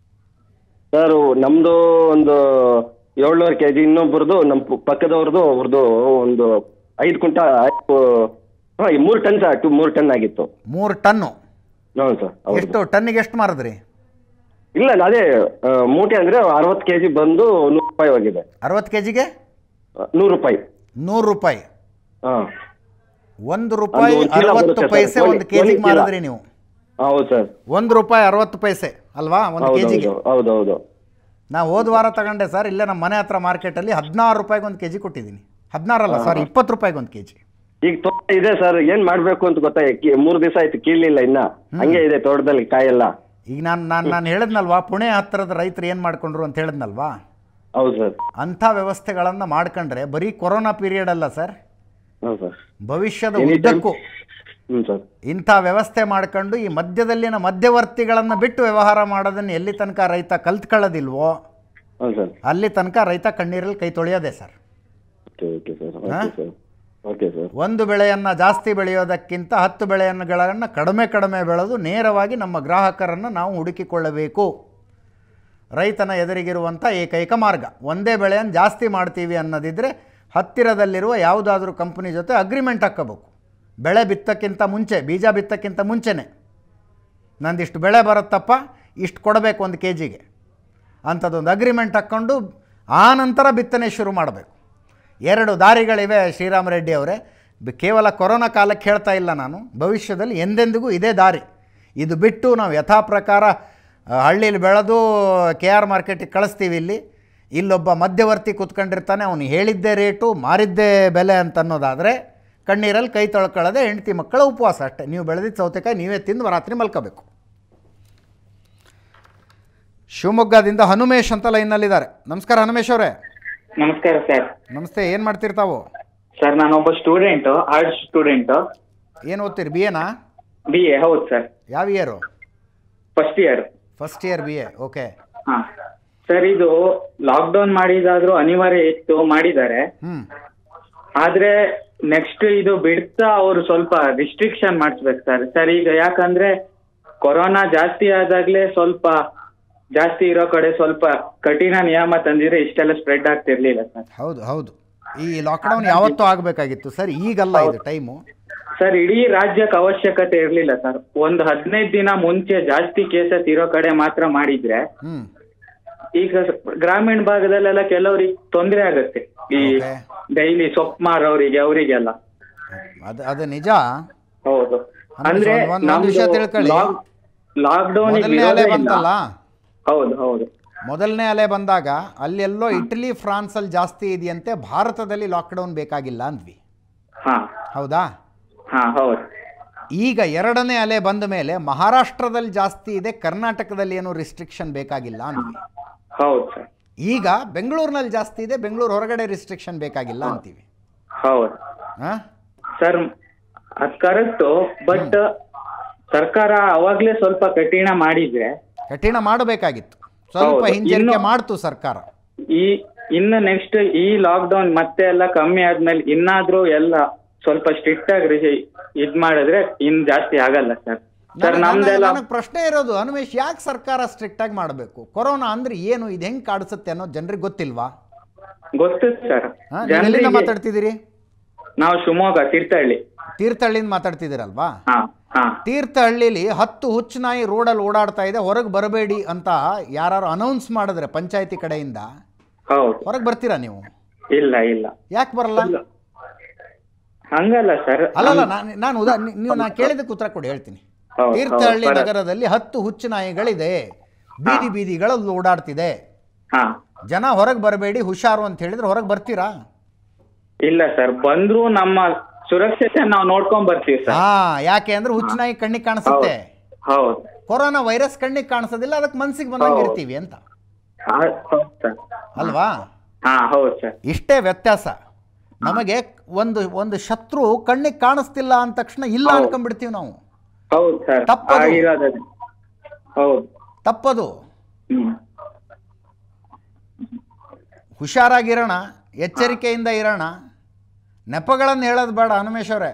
ಸರ್ ನಮ್ದು ಒಂದು ಏಳ್ನೂರು ಕೆ ಜಿ ಇನ್ನೊಬ್ರದ್ದು ನಮ್ಮ ಪ- ಪಕ್ಕದವ್ರದ್ದು ಅವ್ರದ್ದು ಒಂದು ಐದು ಕುಂಟ ಐದು ಹಾಂ ಮೂರು ಟನ್ ಸರ್ ಟು ಮೂರು ಟನ್ ಆಗಿತ್ತು ಮೂರು ಟನ್ನು ಹೌದು ಸರ್ ಹೌದು ಎಷ್ಟು ಟನ್ನಿಗೆ ಎಷ್ಟು ಮಾರಿದ್ರಿ ಇಲ್ಲ ಅದೇ ಆ, ಮೂಟೆ ಅಂದ್ರೆ ಅರವತ್ತು ಕೆ ಜಿ ಬಂದು ನೂರು ರೂಪಾಯಿ ಹೋಗಿದೆ ಅರವತ್ತು ಕೆ ಜಿಗೆ ಆ, ನೂರು ರೂಪಾಯಿ ನೂರು ರೂಪಾಯಿ ಹಾಂ ಒಂದು ರೂಪಾಯಿ ಒಂದು ಚೀಲ ಅರವತ್ತು ಬರುತ್ತೆ ಸರ್. ಪೈಸೆ ಒಂದು- ಒಂದು ಕೆ ಜಿಗೆ ಒಂದು ಚೀಲ. ಮಾರಿದ್ರಿ ನೀವು ಹೌದು ಸರ್ ಒಂದು ರೂಪಾಯಿ ಅರವತ್ತು ಪೈಸೆ ಅಲ್ವಾ ಒಂದು ಕೆ ಹೌದು ಜಿಗೆ ಹೌದು ಹೌದು ಹೌದು ನಾ ಹೋದ ವಾರ ತಗೊಂಡೆ ಸರ್ ಇಲ್ಲೇ ನಮ್ಮ ಮನೆ ಹತ್ರ ಮಾರ್ಕೆಟಲ್ಲಿ ಹದಿನಾರು ರೂಪಾಯಿಗೆ ಒಂದು ಕೆ ಜಿ ಕೊಟ್ಟಿದ್ದೀನಿ ಹದಿನಾರಲ್ಲ ಸಾರಿ ಇಪ್ಪತ್ತು ರೂಪಾಯಿಗೆ ಒಂದು ಕೆ ಜಿ ಈಗ ತೋಟ ಇದೆ ಸರ್ ಏನ್ ಮಾಡ್ಬೇಕು ಅಂತ ಗೊತ್ತಾಗಿ ಮೂರ್ ದಿವಸ ಆಯ್ತು ಕೀಳಿಲ್ಲ ಇನ್ನ ಹಂಗೆ ಇದೆ ತೋಟದಲ್ಲಿ ಕಾಯೆಲ್ಲ ಈಗ ನಾನು ನಾನು ನಾನು ಹೇಳಿದ್ನಲ್ವಾ ಪುಣೆ ಹತ್ತಿರದ ರೈತರು ಏನು ಮಾಡ್ಕೊಂಡ್ರು ಅಂತ ಹೇಳಿದ್ನಲ್ವಾ ಹೌದು ಸರ್ ಅಂಥ ವ್ಯವಸ್ಥೆಗಳನ್ನು ಮಾಡ್ಕೊಂಡ್ರೆ ಬರೀ ಕೊರೋನಾ ಪೀರಿಯಡ್ ಅಲ್ಲ ಸರ್ ಹೌದು ಸರ್ ಭವಿಷ್ಯದ Anytime. ಉದ್ದಕ್ಕೂ ಹ್ಮ್ ಸರ್ ಇಂಥ ವ್ಯವಸ್ಥೆ ಮಾಡ್ಕೊಂಡು ಈ ಮಧ್ಯದಲ್ಲಿನ ಮಧ್ಯವರ್ತಿಗಳನ್ನು ಬಿಟ್ಟು ವ್ಯವಹಾರ ಮಾಡೋದನ್ನು ಎಲ್ಲಿ ತನಕ ರೈತ ಕಲ್ತ್ಕೊಳ್ಳೋದಿಲ್ವೋ ಹೌದು ಸರ್ ಅಲ್ಲಿ ತನಕ ರೈತ ಕಣ್ಣೀರಲ್ಲಿ ಕೈ ತೊಳೆಯೋದೆ ಸರ್ ಓಕೆ ಓಕೆ ಸರ್ ಹಾ? ಓಕೆ ಸರ್ ಓಕೆ ಸರ್ ಒಂದು ಬೆಳೆಯನ್ನು ಜಾಸ್ತಿ ಬೆಳೆಯೋದಕ್ಕಿಂತ ಹತ್ತು ಬೆಳೆಯನ್ನುಗಳನ್ನು ಕಡಿಮೆ ಕಡಿಮೆ ಬೆಳೆದು ನೇರವಾಗಿ ನಮ್ಮ ಗ್ರಾಹಕರನ್ನು ನಾವು ಹುಡುಕಿಕೊಳ್ಳಬೇಕು ರೈತನ ಎದುರಿಗಿರುವಂಥ ಏಕೈಕ ಮಾರ್ಗ ಒಂದೇ ಬೆಳೆಯನ್ನು ಜಾಸ್ತಿ ಮಾಡ್ತೀವಿ ಅನ್ನೋದಿದ್ದರೆ ಹತ್ತಿರದಲ್ಲಿರುವ ಯಾವುದಾದ್ರೂ ಕಂಪ್ನಿ ಜೊತೆ ಅಗ್ರಿಮೆಂಟ್ ಹಾಕ್ಕೋಬೇಕು ಬೆಳೆ ಬಿತ್ತಕ್ಕಿಂತ ಮುಂಚೆ ಬೀಜ ಬಿತ್ತಕ್ಕಿಂತ ಮುಂಚೆನೇ ನಂದಿಷ್ಟು ಬೆಳೆ ಬರುತ್ತಪ್ಪ ಇಷ್ಟು ಕೊಡಬೇಕು ಒಂದು ಕೆ ಜಿಗೆ ಅಂಥದ್ದೊಂದು ಅಗ್ರಿಮೆಂಟ್ ಹಾಕ್ಕೊಂಡು ಆ ನಂತರ ಬಿತ್ತನೆ ಶುರು ಮಾಡಬೇಕು ಎರಡು ದಾರಿಗಳಿವೆ ಶ್ರೀರಾಮ ರೆಡ್ಡಿ ಅವರೇ ಬ- ಕೇವಲ ಕೊರೋನಾ ಕಾಲಕ್ಕೆ ಹೇಳ್ತಾ ಇಲ್ಲ ನಾನು ಭವಿಷ್ಯದಲ್ಲಿ ಎಂದೆಂದಿಗೂ ಇದೇ ದಾರಿ ಇದು ಬಿಟ್ಟು ನಾವು ಯಥಾ ಪ್ರಕಾರ ಆ, ಹಳ್ಳೀಲಿ ಬೆಳೆದು ಕೆ ಆರ್ ಮಾರ್ಕೆಟಿಗೆ ಕಳಿಸ್ತೀವಿ ಇಲ್ಲಿ ಇಲ್ಲೊಬ್ಬ ಮಧ್ಯವರ್ತಿ ಕೂತ್ಕೊಂಡಿರ್ತಾನೆ ಅವನು ಹೇಳಿದ್ದೇ ರೇಟು ಮಾರಿದ್ದೇ ಬೆಲೆ ಅಂತ ಅನ್ನೋದಾದರೆ ಕಣ್ಣೀರಲ್ಲಿ ಕೈ ತೊಳ್ಕೊಳ್ಳೋದೆ ಹೆಂಡತಿ ಮಕ್ಕಳ ಉಪವಾಸ ಅಷ್ಟೇ ನೀವು ಬೆಳೆದಿದ್ದ ಸೌತೆಕಾಯಿ ನೀವೇ ತಿಂದು ರಾತ್ರಿ ಮಲ್ಕೋಬೇಕು ಶಿವಮೊಗ್ಗದಿಂದ ಹನುಮೇಶ್ ಅಂತ ಲೈನ್ನಲ್ಲಿದ್ದಾರೆ ನಮಸ್ಕಾರ ಹನುಮೇಶ್ ಅವರೇ ನಮಸ್ಕಾರ ಸರ್ ನಮಸ್ತೆ ಏನು ಮಾಡ್ತಿರ್ತಾವು ಸರ್ ನಾನೊಬ್ಬ ಸ್ಟೂಡೆಂಟ್ ಆರ್ಟ್ಸ್ ಸ್ಟೂಡೆಂಟ್ ಏನು ಓದ್ತೀರಿ ಬಿ ಎನಾ ಬಿ ಎ ಹೌದು ಸರ್ ಯಾವ year first year first year B A okay ಹಾ ಸರ್ ಇದು ಲಾಕ್ಡೌನ್ ಮಾಡಿದಾದ್ರೂ ಅನಿವಾರ್ಯ ಇತ್ತು ಮಾಡಿದ್ದಾರೆ ಹ್ಞೂ ಆದ್ರೆ ನೆಕ್ಸ್ಟ್ ಇದು ಬಿಡ್ತಾ ಅವರು ಸ್ವಲ್ಪ ರಿಸ್ಟ್ರಿಕ್ಷನ್ ಮಾಡಿಸ್ಬೇಕು ಸರ್ ಸರ್ ಈಗ ಯಾಕಂದ್ರೆ ಕೊರೋನಾ ಜಾಸ್ತಿ ಆದಾಗ್ಲೇ ಸ್ವಲ್ಪ ಜಾಸ್ತಿ ಇರೋ ಕಡೆ ಸ್ವಲ್ಪ ಕಠಿಣ ನಿಯಮ ತಂದಿದ್ರೆ ಇಷ್ಟೆಲ್ಲ ಸ್ಪ್ರೆಡ್ ಆಗ್ತಿರ್ಲಿಲ್ಲ ಸರ್ ಹೌದು ಹೌದು ಈ ಲಾಕ್ಡೌನ್ ಯಾವತ್ತೂ ಆಗಬೇಕಾಗಿತ್ತು ಸರ್ ಈಗಲ್ಲ ಇದು ಟೈಮು ಸರ್ ಇಡೀ ರಾಜ್ಯಕ್ಕೆ ಅವಶ್ಯಕತೆ ಇರ್ಲಿಲ್ಲ ಸರ್ ಒಂದು ಹದಿನೈದು ದಿನ ಮುಂಚೆ ಜಾಸ್ತಿ ಕೇಸಸ್ ಇರೋ ಕಡೆ ಮಾತ್ರ ಮಾಡಿದ್ರೆ ಹ್ಞೂ ಈಗ ಗ್ರಾಮೀಣ ಭಾಗದಲ್ಲೆಲ್ಲ ಕೆಲವರಿಗೆ ತೊಂದರೆ ಆಗುತ್ತೆ ಈ Okay. ಡೈಲಿ ಸೊಪ್ಪು ಮಾರೋರಿಗೆ ಅವರಿಗೆಲ್ಲ ಅದು ಅದು ನಿಜ ಹೌದು ಅಂದ್ರೆ ಅಂದ್ರೆ ಒಂದ್- ಒಂದ್- ಒಂದ್ ವಿಷಯ ತಿಳ್ಕೊಳ್ಳಿ. ಲಾಕ್ಡೌನ್ ಮೊದಲನೇ ಅಲೆ ಬಂತಲ್ಲ ಹೌದು ಹೌದು ಮೊದಲನೇ ಅಲೆ ಬಂದಾಗ ಅಲ್ಲೆಲ್ಲೋ ಇಟಲಿ ಫ್ರಾನ್ಸಲ್ಲಿ ಜಾಸ್ತಿ ಇದೆಯಂತೆ ಭಾರತದಲ್ಲಿ ಲಾಕ್ಡೌನ್ ಬೇಕಾಗಿಲ್ಲ ಅಂದ್ವಿ ಹಾ ಹೌದಾ ಹಾ ಹೌದು ಈಗ ಎರಡನೇ ಅಲೆ ಬಂದ ಮೇಲೆ ಮಹಾರಾಷ್ಟ್ರದಲ್ಲಿ ಜಾಸ್ತಿ ಇದೆ ಕರ್ನಾಟಕದಲ್ಲಿ ಏನು ರಿಸ್ಟ್ರಿಕ್ಷನ್ ಬೇಕಾಗಿಲ್ಲ ಅಂದ್ವಿ ಹೌದು ಸರ್ ಈಗ ಬೆಂಗಳೂರಿನಲ್ಲಿ ಜಾಸ್ತಿ ಇದೆ ಬೆಂಗಳೂರು ಹೊರಗಡೆ ರಿಸ್ಟ್ರಿಕ್ಷನ್ ಬೇಕಾಗಿಲ್ಲ ಅಂತೀವಿ ಹೌದು ಹಾಂ ಸರ್ ಅದ್ ಕರೆಕ್ಟು ಬಟ್ ಸರ್ಕಾರ ಅವಾಗ್ಲೇ ಸ್ವಲ್ಪ ಕಠಿಣ ಮಾಡಿದ್ರೆ ಕಠಿಣ ಮಾಡಬೇಕಾಗಿತ್ತು ಸ್ವಲ್ಪ ಹೌದು. ಹಿಂಜರಿಕೆ ಇನ್ನು- ಮಾಡ್ತು ಸರ್ಕಾರ ಈ ಇನ್ನು ನೆಕ್ಸ್ಟ್ ಈ ಲಾಕ್ಡೌನ್ ಮತ್ತೆ ಎಲ್ಲ ಕಮ್ಮಿ ಆದ್ಮೇಲೆ ಇನ್ನಾದ್ರೂ ಎಲ್ಲ ಸ್ವಲ್ಪ ಸ್ಟ್ರಿಕ್ಟ್ ಆಗಿ ರಿಜಿ- ಇದ್ ಮಾಡಿದ್ರೆ ಇನ್ ಜಾಸ್ತಿ ಆಗಲ್ಲ ಸರ್ ಸರ್ ನಮ್ದೆಲ್ಲ ನನಗೆ ಪ್ರಶ್ನೆ ಇರೋದು ಹನುಮೇಶ್ ಯಾಕೆ ಸರ್ಕಾರ ಸ್ಟ್ರಿಕ್ಟ್ ಆಗಿ ಮಾಡಬೇಕು ಕೊರೋನಾ ಅಂದ್ರೆ ಏನು ಇದು ಹೆಂಗ್ ಕಾಡಿಸುತ್ತೆ ಅನ್ನೋದು ಜನರಿಗೆ ಗೊತ್ತಿಲ್ವಾ ಗೊತ್ತು ಸರ್ ಹಾ, ನೀವು ಎಲ್ಲಿಂದ ಜನರಿಗೆ ಮಾತಾಡ್ತಿದ್ದೀರಿ ನಾವು ಶಿವಮೊಗ್ಗ ತೀರ್ಥಹಳ್ಳಿ ತೀರ್ಥಹಳ್ಳಿಯಿಂದ ಮಾತಾಡ್ತಿದ್ದೀರಲ್ವಾ ಹಾ ಹಾ ತೀರ್ಥಹಳ್ಳಿಲಿ ಹತ್ತು ಹುಚ್ಚು ನಾಯಿ ರೋಡಲ್ಲಿ ಓಡಾಡ್ತಾ ಇದೆ ಹೊರಗೆ ಬರಬೇಡಿ ಅಂತ ಯಾರು ಅನೌನ್ಸ್ ಮಾಡಿದ್ರೆ ಪಂಚಾಯತಿ ಕಡೆಯಿಂದ ಹೌದು ಹೊರಗೆ ಬರ್ತೀರಾ ನೀವು ಇಲ್ಲ ಇಲ್ಲ ಯಾಕೆ ಬರಲ್ಲ ಹಂಗಲ್ಲ ಸರ್ ಅಲ್ಲಲ್ಲ ನಾನು ನಾನು ಉದಾ ನೀ- ನೀವು ನಾನು ಕೇಳಿದಕ್ಕೆ ಉತ್ತರ ಕೊಡಿ ಹೇಳ್ತೀನಿ ಹೌದು, ತೀರ್ಥಹಳ್ಳಿ ಹೌದು, ಬರ- ನಗರದಲ್ಲಿ ಹತ್ತು ಹುಚ್ಚು ನಾಯಿಗಳಿದೆ ಬೀದಿ ಬೀದಿಗಳಲ್ಲಿ ಓಡಾಡ್ತಿದೆ ಹಾ ಜನ ಹೊರಗೆ ಬರಬೇಡಿ ಹುಷಾರು ಅಂತ ಹೇಳಿದ್ರೆ ಹೊರಗೆ ಬರ್ತೀರಾ ಇಲ್ಲ ಸರ್ ಬಂದ್ರು ನಮ್ಮ ಸುರಕ್ಷತೆ ನಾವು ನೋಡ್ಕೊಂಡ್ ಬರ್ತೀವಿ ಸರ್ ಹಾ ಯಾಕೆ ಅಂದ್ರೆ ಹುಚ್ಚು ನಾಯಿ ಕಣ್ಣಿಗೆ ಕಾಣಿಸುತ್ತೆ ಹೌದು ಕೊರೋನಾ ವೈರಸ್ ಕಣ್ಣಿಗೆ ಕಾಣಿಸೋದಿಲ್ಲ ಅದಕ್ಕೆ ಮನ್ಸಿಗೆ ಬಂದಂಗೆ ಹೌದು. ಇರ್ತೀವಿ ಅಂತ ಹಾ, ಹೌದು ಸರ್ ಅಲ್ವಾ ಹಾ ಹೌದು ಸರ್ ಇಷ್ಟೇ ವ್ಯತ್ಯಾಸ ನಮಗೆ ಒಂದು ಒಂದು ಶತ್ರು ಕಣ್ಣಿಗೆ ಕಾಣಿಸ್ತಿಲ್ಲ ಅಂದ ತಕ್ಷಣ ಇಲ್ಲ ಹೌದು. ಅನ್ಕೊಂಡ್ಬಿಡ್ತೀವಿ ನಾವು ಹೌದು ಸರ್ ತಪ್ಪದು. ಆಗಿರೋದು ಹೌದು ತಪ್ಪದು ಹ್ಮ್ ಹುಷಾರಾಗಿರೋಣ ಎಚ್ಚರಿಕೆಯಿಂದ ಇರೋಣ ನೆಪಗಳನ್ನು ಹೇಳೋದು ಬೇಡ ಹನುಮೇಶ್ ಅವರೇ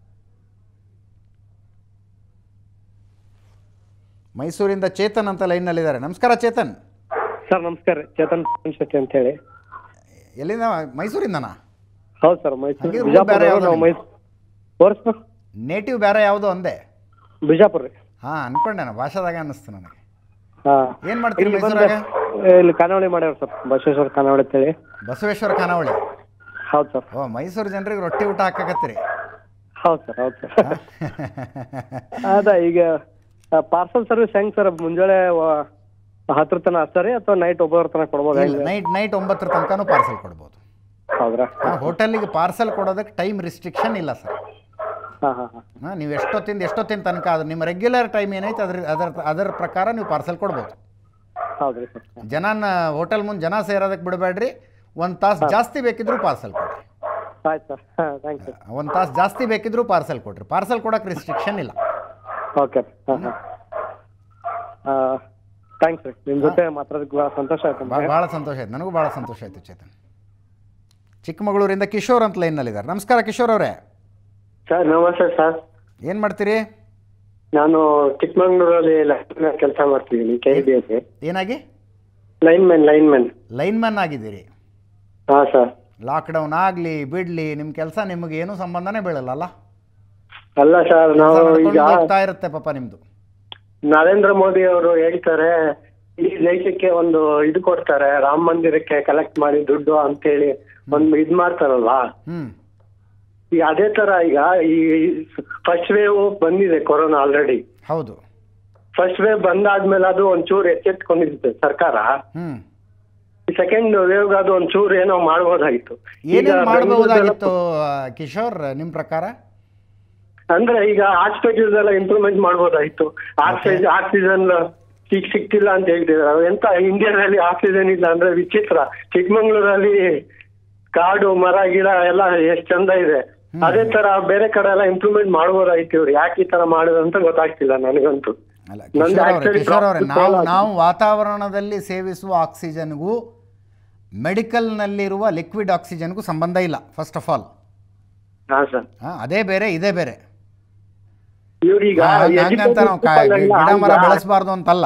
ಮೈಸೂರಿಂದ ಚೇತನ್ ಅಂತ ಲೈನ್ನಲ್ಲಿದ್ದಾರೆ ನಮಸ್ಕಾರ ಚೇತನ್ ಸರ್ ನಮಸ್ಕಾರ ರೀ ಚೇತನ್ ಶೆಟ್ಟಿ ಅಂತ ಹೇಳಿ ಎಲ್ಲಿಂದ ಮೈಸೂರಿಂದನಾ ಹೌದು ಸರ್ ಮೈಸೂರು ಹಂಗಿದ್ರೆ ಬಿಜಾಪುರ ಬೇರೆ ಯಾವ್ದು ನಾವು ನಿಮ್ದು? ಮೈಸೂರು ತೋರಿಸ್ ಸರ್ ನೇಟಿವ್ ಬೇರೆ ಯಾವುದೋ ಅಂದೆ ಬಿಜಾಪುರ ರೀ ಹಾಂ ಅನ್ಕೊಂಡೆ ನಾ ಭಾಷಾದಾಗ ಅನ್ನಿಸ್ತು ನನಗೆ ಹಾಂ ಏನು ಮಾಡ್ತೀರಿ ಇಲ್ಲಿ ಬಂದು ಮೈಸೂರಾಗ ಇಲ್ಲಿ ಖಾನಾವಳಿ ಮಾಡ್ಯಾರ ಸರ್ ಬಸವೇಶ್ವರ ಖಾನಾವಳಿ ಅಂತೇಳಿ ಬಸವೇಶ್ವರ ಖಾನಾವಳಿ ಹೌದು ಸರ್ ಓ ಮೈಸೂರು ಜನರಿಗೆ ರೊಟ್ಟಿ ಊಟ ಹಾಕಕತ್ತೀರಿ ಹೌದು ಸರ್ ಹೌದು ಸರ್ ಅದ ಈಗ ಪಾರ್ಸಲ್ ಸರ್ವಿಸ್ ಹೆಂಗ್ ಸರ್ ಮುಂಜಾನೆ ವ- ಹತ್ತರ ತನಕ ಅಷ್ಟೇ ರೀ ಅಥವಾ ನೈಟ್ ಒಬ್ಬರ ತನಕ ಕೊಡ್ಬೋದಾ ಇಲ್ಲ ನೈಟ್ ನೈಟ್ ಒಂಬತ್ತರ ತನಕನೂ ಪಾರ್ಸಲ್ ಕೊಡ್ಬೋದು ಹೌದ್ರಾ ಹಾಂ ಹೋಟೆಲಿಗೆ ಪಾರ್ಸಲ್ ಕೊಡೋದಕ್ಕೆ ಟೈಮ್ ರಿಸ್ಟ್ರಿಕ್ಷನ್ ಇಲ್ಲ ಸರ್ ಹಾಂ ಹಾಂ ಹಾಂ ಹಾಂ ನೀವು ಎಷ್ಟೊತ್ತಿಂದ ಎಷ್ಟೊತ್ತಿನ ತನಕ ಅದು ನಿಮ್ಮ ರೆಗ್ಯುಲರ್ ಟೈಮ್ ಏನೈತೆ ಅದ್ರ ಅದರ ಅದರ ಪ್ರಕಾರ ನೀವು ಪಾರ್ಸಲ್ ಕೊಡ್ಬೋದು ಹೌದ್ರಿ ಸರ್ ಜನನ ಹೋಟೆಲ್ ಮುಂದೆ ಜನ ಸೇರೋದಕ್ಕೆ ಬಿಡಬೇಡ್ರಿ ಒಂದು ತಾಸು ಜಾಸ್ತಿ ಬೇಕಿದ್ರೂ ಪಾರ್ಸಲ್ ಕೊಡ್ರಿ ಆಯ್ತು ಸರ್ ಹಾಂ ಥ್ಯಾಂಕ್ ಯು ಒಂದು ತಾಸು ಜಾಸ್ತಿ ಬೇಕಿದ್ರೂ ಪಾರ್ಸಲ್ ಕೊಡ್ರಿ ಪಾರ್ಸಲ್ ಕೊಡೋಕೆ ರಿಸ್ಟ್ರಿಕ್ಷನ್ ಇಲ್ಲ ಓಕೆ ಹಾಂ ಹಾಂ ಥ್ಯಾಂಕ್ಸ್ ರೀ ನಿಮ್ಮ ಜೊತೆ ಮಾತಾಡೋದಕ್ಕೆ ಭಾಳ ಸಂತೋಷ ಆಯ್ತು ಭಾಳ ಭಾಳ ಸಂತೋಷ ಆಯ್ತು ನನಗೂ ಭಾಳ ಸಂತೋಷ ಆಯಿತು ಚೇತನ್ ಚಿಕ್ಕಮಗಳೂರಿಂದ ಕಿಶೋರ್ ಅಂತ ಲೈನ್ನಲ್ಲಿದ್ದಾರೆ ನಮಸ್ಕಾರ ಕಿಶೋರ್ ಅವರೇ ಸರ್ ನಮಸ್ತೆ ಸರ್ ಏನು ಮಾಡ್ತೀರಿ ನಾನು ಚಿಕ್ಕಮಂಗ್ಳೂರಲ್ಲಿ ಲೈನ್ ಕೆಲಸ ಮಾಡ್ತಿದ್ದೀನಿ ಕೆ ಬಿ ಎಸ್ ಏನಾಗಿ line man line man lineman ಆಗಿದ್ದೀರಿ ಹಾ ಸರ್ ಲಾಕ್ಡೌನ್ ಆಗಲಿ ಬಿಡಲಿ ನಿಮ್ಮ ಕೆಲಸ ನಿಮಗೆ ಏನೂ ಸಂಬಂಧನೇ ಬೀಳಲ್ಲ ಅಲ್ಲ ಸರ್ ನಾವು ಈಗ ಹೋಗ್ತಾ ಇರುತ್ತೆ ಪಾಪ ನಿಮ್ಮದು ನರೇಂದ್ರ ಮೋದಿ ಅವರು ಹೇಳ್ತಾರೆ ಈ ದೇಶಕ್ಕೆ ಒಂದು ಇದು ಕೊಡ್ತಾರೆ ರಾಮ ಮಂದಿರಕ್ಕೆ ಕಲೆಕ್ಟ್ ಮಾಡಿ ದುಡ್ಡು ಅಂತೇಳಿ ಒಂದು ಇದ್ ಮಾಡ್ತಾರಲ್ವಾ ಹ್ಞೂ ಈಗ ಅದೇ ತರ ಈಗ ಈ ಫಸ್ಟ್ ವೇವ್ ಬಂದಿದೆ ಕೊರೋನಾ ಆಲ್ರೆಡಿ ಹೌದು ಫಸ್ಟ್ ವೇವ್ ಬಂದಾದ್ಮೇಲೆ ಅದು ಒಂಚೂರು ಎಚ್ಚೆತ್ಕೊಂಡಿರುತ್ತೆ ಸರ್ಕಾರ ಹ್ಞೂ ಸೆಕೆಂಡ್ ವೇವ್ ಅದು ಒಂಚೂರು ಏನೋ ಮಾಡ್ಬೋದಾಗಿತ್ತು ಈಗ ಏನೇನು ಮಾಡಬಹುದಾಗಿತ್ತು ಬೆಂಗಳೂರಲ್ಲೆಲ್ಲ- ಕಿಶೋರ್ ನಿಮ್ಮ ಪ್ರಕಾರ ಅಂದ್ರೆ ಈಗ ಹಾಸ್ಪಿಟಲ್ಸ್ ಎಲ್ಲ ಇಂಪ್ರೂವ್ಮೆಂಟ್ ಮಾಡ್ಬೋದಾಗಿತ್ತು ಆಕ್ಸಿಜನ್ ಆಕ್ಸಿಜನ್ ಈಗ ಸಿಕ್ತಿಲ್ಲ ಅಂತ ಹೇಳ್ತಿದ್ದಾರೆ ಎಂತ ಇಂಡಿಯಾದಲ್ಲಿ ಆಕ್ಸಿಜನ್ ಇಲ್ಲ ಅಂದ್ರೆ ವಿಚಿತ್ರ ಚಿಕ್ಕಮಂಗ್ಳೂರಲ್ಲಿ ಕಾಡು ಮರ ಗಿಡ ಎಲ್ಲ ಎಷ್ಟ್ ಚಂದ ಇದೆ ಅದೇ ತರ ಬೇರೆ ಕಡೆ ಎಲ್ಲ ಇಂಪ್ರೂವ್ಮೆಂಟ್ ಮಾಡ್ಬೋದಾಗಿತ್ತು ಇವ್ರು ಯಾಕೆ ಈ ತರ ಮಾಡಿದ್ರು ಅಂತ ಗೊತ್ತಾಗ್ತಿಲ್ಲ ನನಗಂತೂ ಅಲ್ಲ ನಂದು ಕಿಶೋರ್ ಅವರೇ actually ಕಿಶೋರ್ ಅವರೇ problem ನಾವು ಆಗಿದೆ. ನಾವು ವಾತಾವರಣದಲ್ಲಿ ಸೇವಿಸುವ ಆಕ್ಸಿಜನ್ಗೂ ಮೆಡಿಕಲ್ನಲ್ಲಿರುವ ಲಿಕ್ವಿಡ್ ಆಕ್ಸಿಜನ್ಗೂ ಸಂಬಂಧ ಇಲ್ಲ ಫಸ್ಟ್ ಆಫ್ ಆಲ್ ಹಾ ಸರ್ ಅದೇ ಬೇರೆ ಇದೇ ಬೇರೆ ಇವ್ರೀಗ ಹಾ, ಹಂಗಂತ ನಾವು ಕಾ- ಗಿಡ ಮರ ಬೆಳೆಸಬಾರ್ದು ಅಂತಲ್ಲ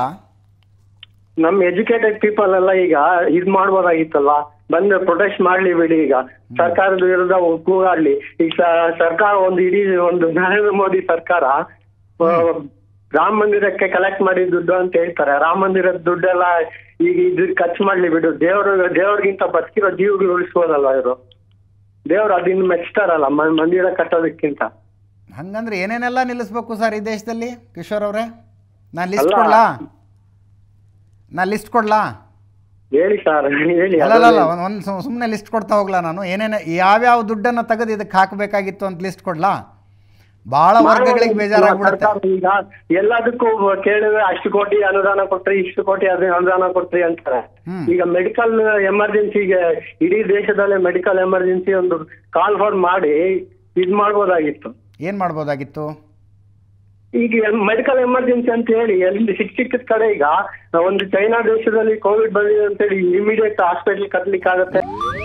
ನಮ್ ಎಜುಕೇಟೆಡ್ ಪೀಪಲ್ ಎಲ್ಲ ಈಗ ಇದ್ ಮಾಡ್ಬೋದಾಗಿತ್ತಲ್ವಾ ಬಂದು ಪ್ರೊಟೆಸ್ಟ್ ಮಾಡ್ಲಿ ಬಿಡಿ ಈಗ ಸರ್ಕಾರದ ವಿರುದ್ಧ ಕೂಗಾಡ್ಲಿ ಈಗ ಸ- ಸರ್ಕಾರ ಒಂದು ಇಡೀ ಒಂದು ನರೇಂದ್ರ ಮೋದಿ ಸರ್ಕಾರ ಆ, ರಾಮ ಮಂದಿರಕ್ಕೆ ಕಲೆಕ್ಟ್ ಮಾಡಿ ದುಡ್ಡು ಅಂತ ಹೇಳ್ತಾರೆ ರಾಮ ಮಂದಿರದ ದುಡ್ಡೆಲ್ಲ ಈಗ ಇದು ಖರ್ಚು ಮಾಡ್ಲಿ ಬಿಡು ದೇವ್ರ ದೇವ್ರಿಗಿಂತ ಬದುಕಿರೋ ಜೀವಗಳು ಉಳಿಸ್ಬೋದಲ್ವಾ ಇವರು ದೇವ್ರು ಅದನ್ನ ಮೆಚ್ತಾರಲ್ಲ ಮ- ಮಂದಿರ ಕಟ್ಟೋದಕ್ಕಿಂತ ಹಂಗಂದ್ರೆ ಏನೇನೆಲ್ಲ ನಿಲ್ಲಿಸ್ಬೇಕು ಸರ್ ಈ ದೇಶದಲ್ಲಿ ಕಿಶೋರ್ ಅವರೇ ನಾನು ಲಿಸ್ಟ್ ಅಲ್ಲ. ಕೊಡ್ಲಾ ನಾನು ಲಿಸ್ಟ್ ಕೊಡ್ಲಾ ಹೇಳಿ ಸರ್ ಹೇಳಿ ಅಲ್ಲ ಅಲ್ಲ ಒಂದು ಒಂದು ಸುಮ್ಮನೆ ಲಿಸ್ಟ್ ಕೊಡ್ತಾ ಹೋಗ್ಲಾ ನಾನು ಏನೇನು ಯಾವ್ಯಾವ ದುಡ್ಡನ್ನು ತೆಗೆದು ಇದಕ್ಕೆ ಹಾಕಬೇಕಾಗಿತ್ತು ಅಂತ ಲಿಸ್ಟ್ ಕೊಡ್ಲಾ ಭಾಳ ವರ್ಗಗಳಿಗೆ ಬೇಜಾರಾಗ್ಬಿಡುತ್ತೆ ಸರ್ಕಾರ ಈಗ ಎಲ್ಲದಕ್ಕೂ ಕೇಳಿದ್ರೆ ಅಷ್ಟು ಕೋಟಿ ಅನುದಾನ ಕೊಟ್ರಿ ಇಷ್ಟು ಕೋಟಿ ಅದೇ ಅನುದಾನ ಕೊಟ್ರಿ ಅಂತಾರೆ ಹ್ಮ್. ಈಗ ಮೆಡಿಕಲ್ ಎಮರ್ಜೆನ್ಸಿಗೆ ಇಡೀ ದೇಶದಲ್ಲೇ ಮೆಡಿಕಲ್ ಎಮರ್ಜೆನ್ಸಿ ಒಂದು ಕಾಲ್ ಫಾರ್ ಮಾಡಿ ಇದ್ ಮಾಡ್ಬೋದಾಗಿತ್ತು ಏನು ಮಾಡ್ಬೋದಾಗಿತ್ತು ಈಗ ಮೆಡಿಕಲ್ ಎಮರ್ಜೆನ್ಸಿ ಅಂತ ಹೇಳಿ ಎಲ್ಲಿ ಸಿಕ್ಕ ಸಿಕ್ಕದ ಕಡೆ ಈಗ ಒಂದು ಚೈನಾ ದೇಶದಲ್ಲಿ ಕೋವಿಡ್ ಬಂದಿದೆ ಅಂತ ಹೇಳಿ ಇಮಿಡಿಯೇಟ್ ಹಾಸ್ಪಿಟಲ್ ಕಟ್ಲಿಕ್ಕೆ ಆಗತ್ತೆ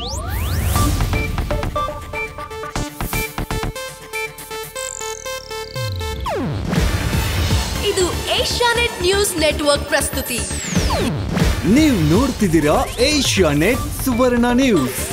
ಇದು ಏಷ್ಯಾನೆಟ್ ನ್ಯೂಸ್ ನೆಟ್ವರ್ಕ್ ಪ್ರಸ್ತುತಿ ನೀವು ನೋಡ್ತಿದ್ದೀರಾ ಏಷ್ಯಾ ನೆಟ್ ಸುವರ್ಣ ನ್ಯೂಸ್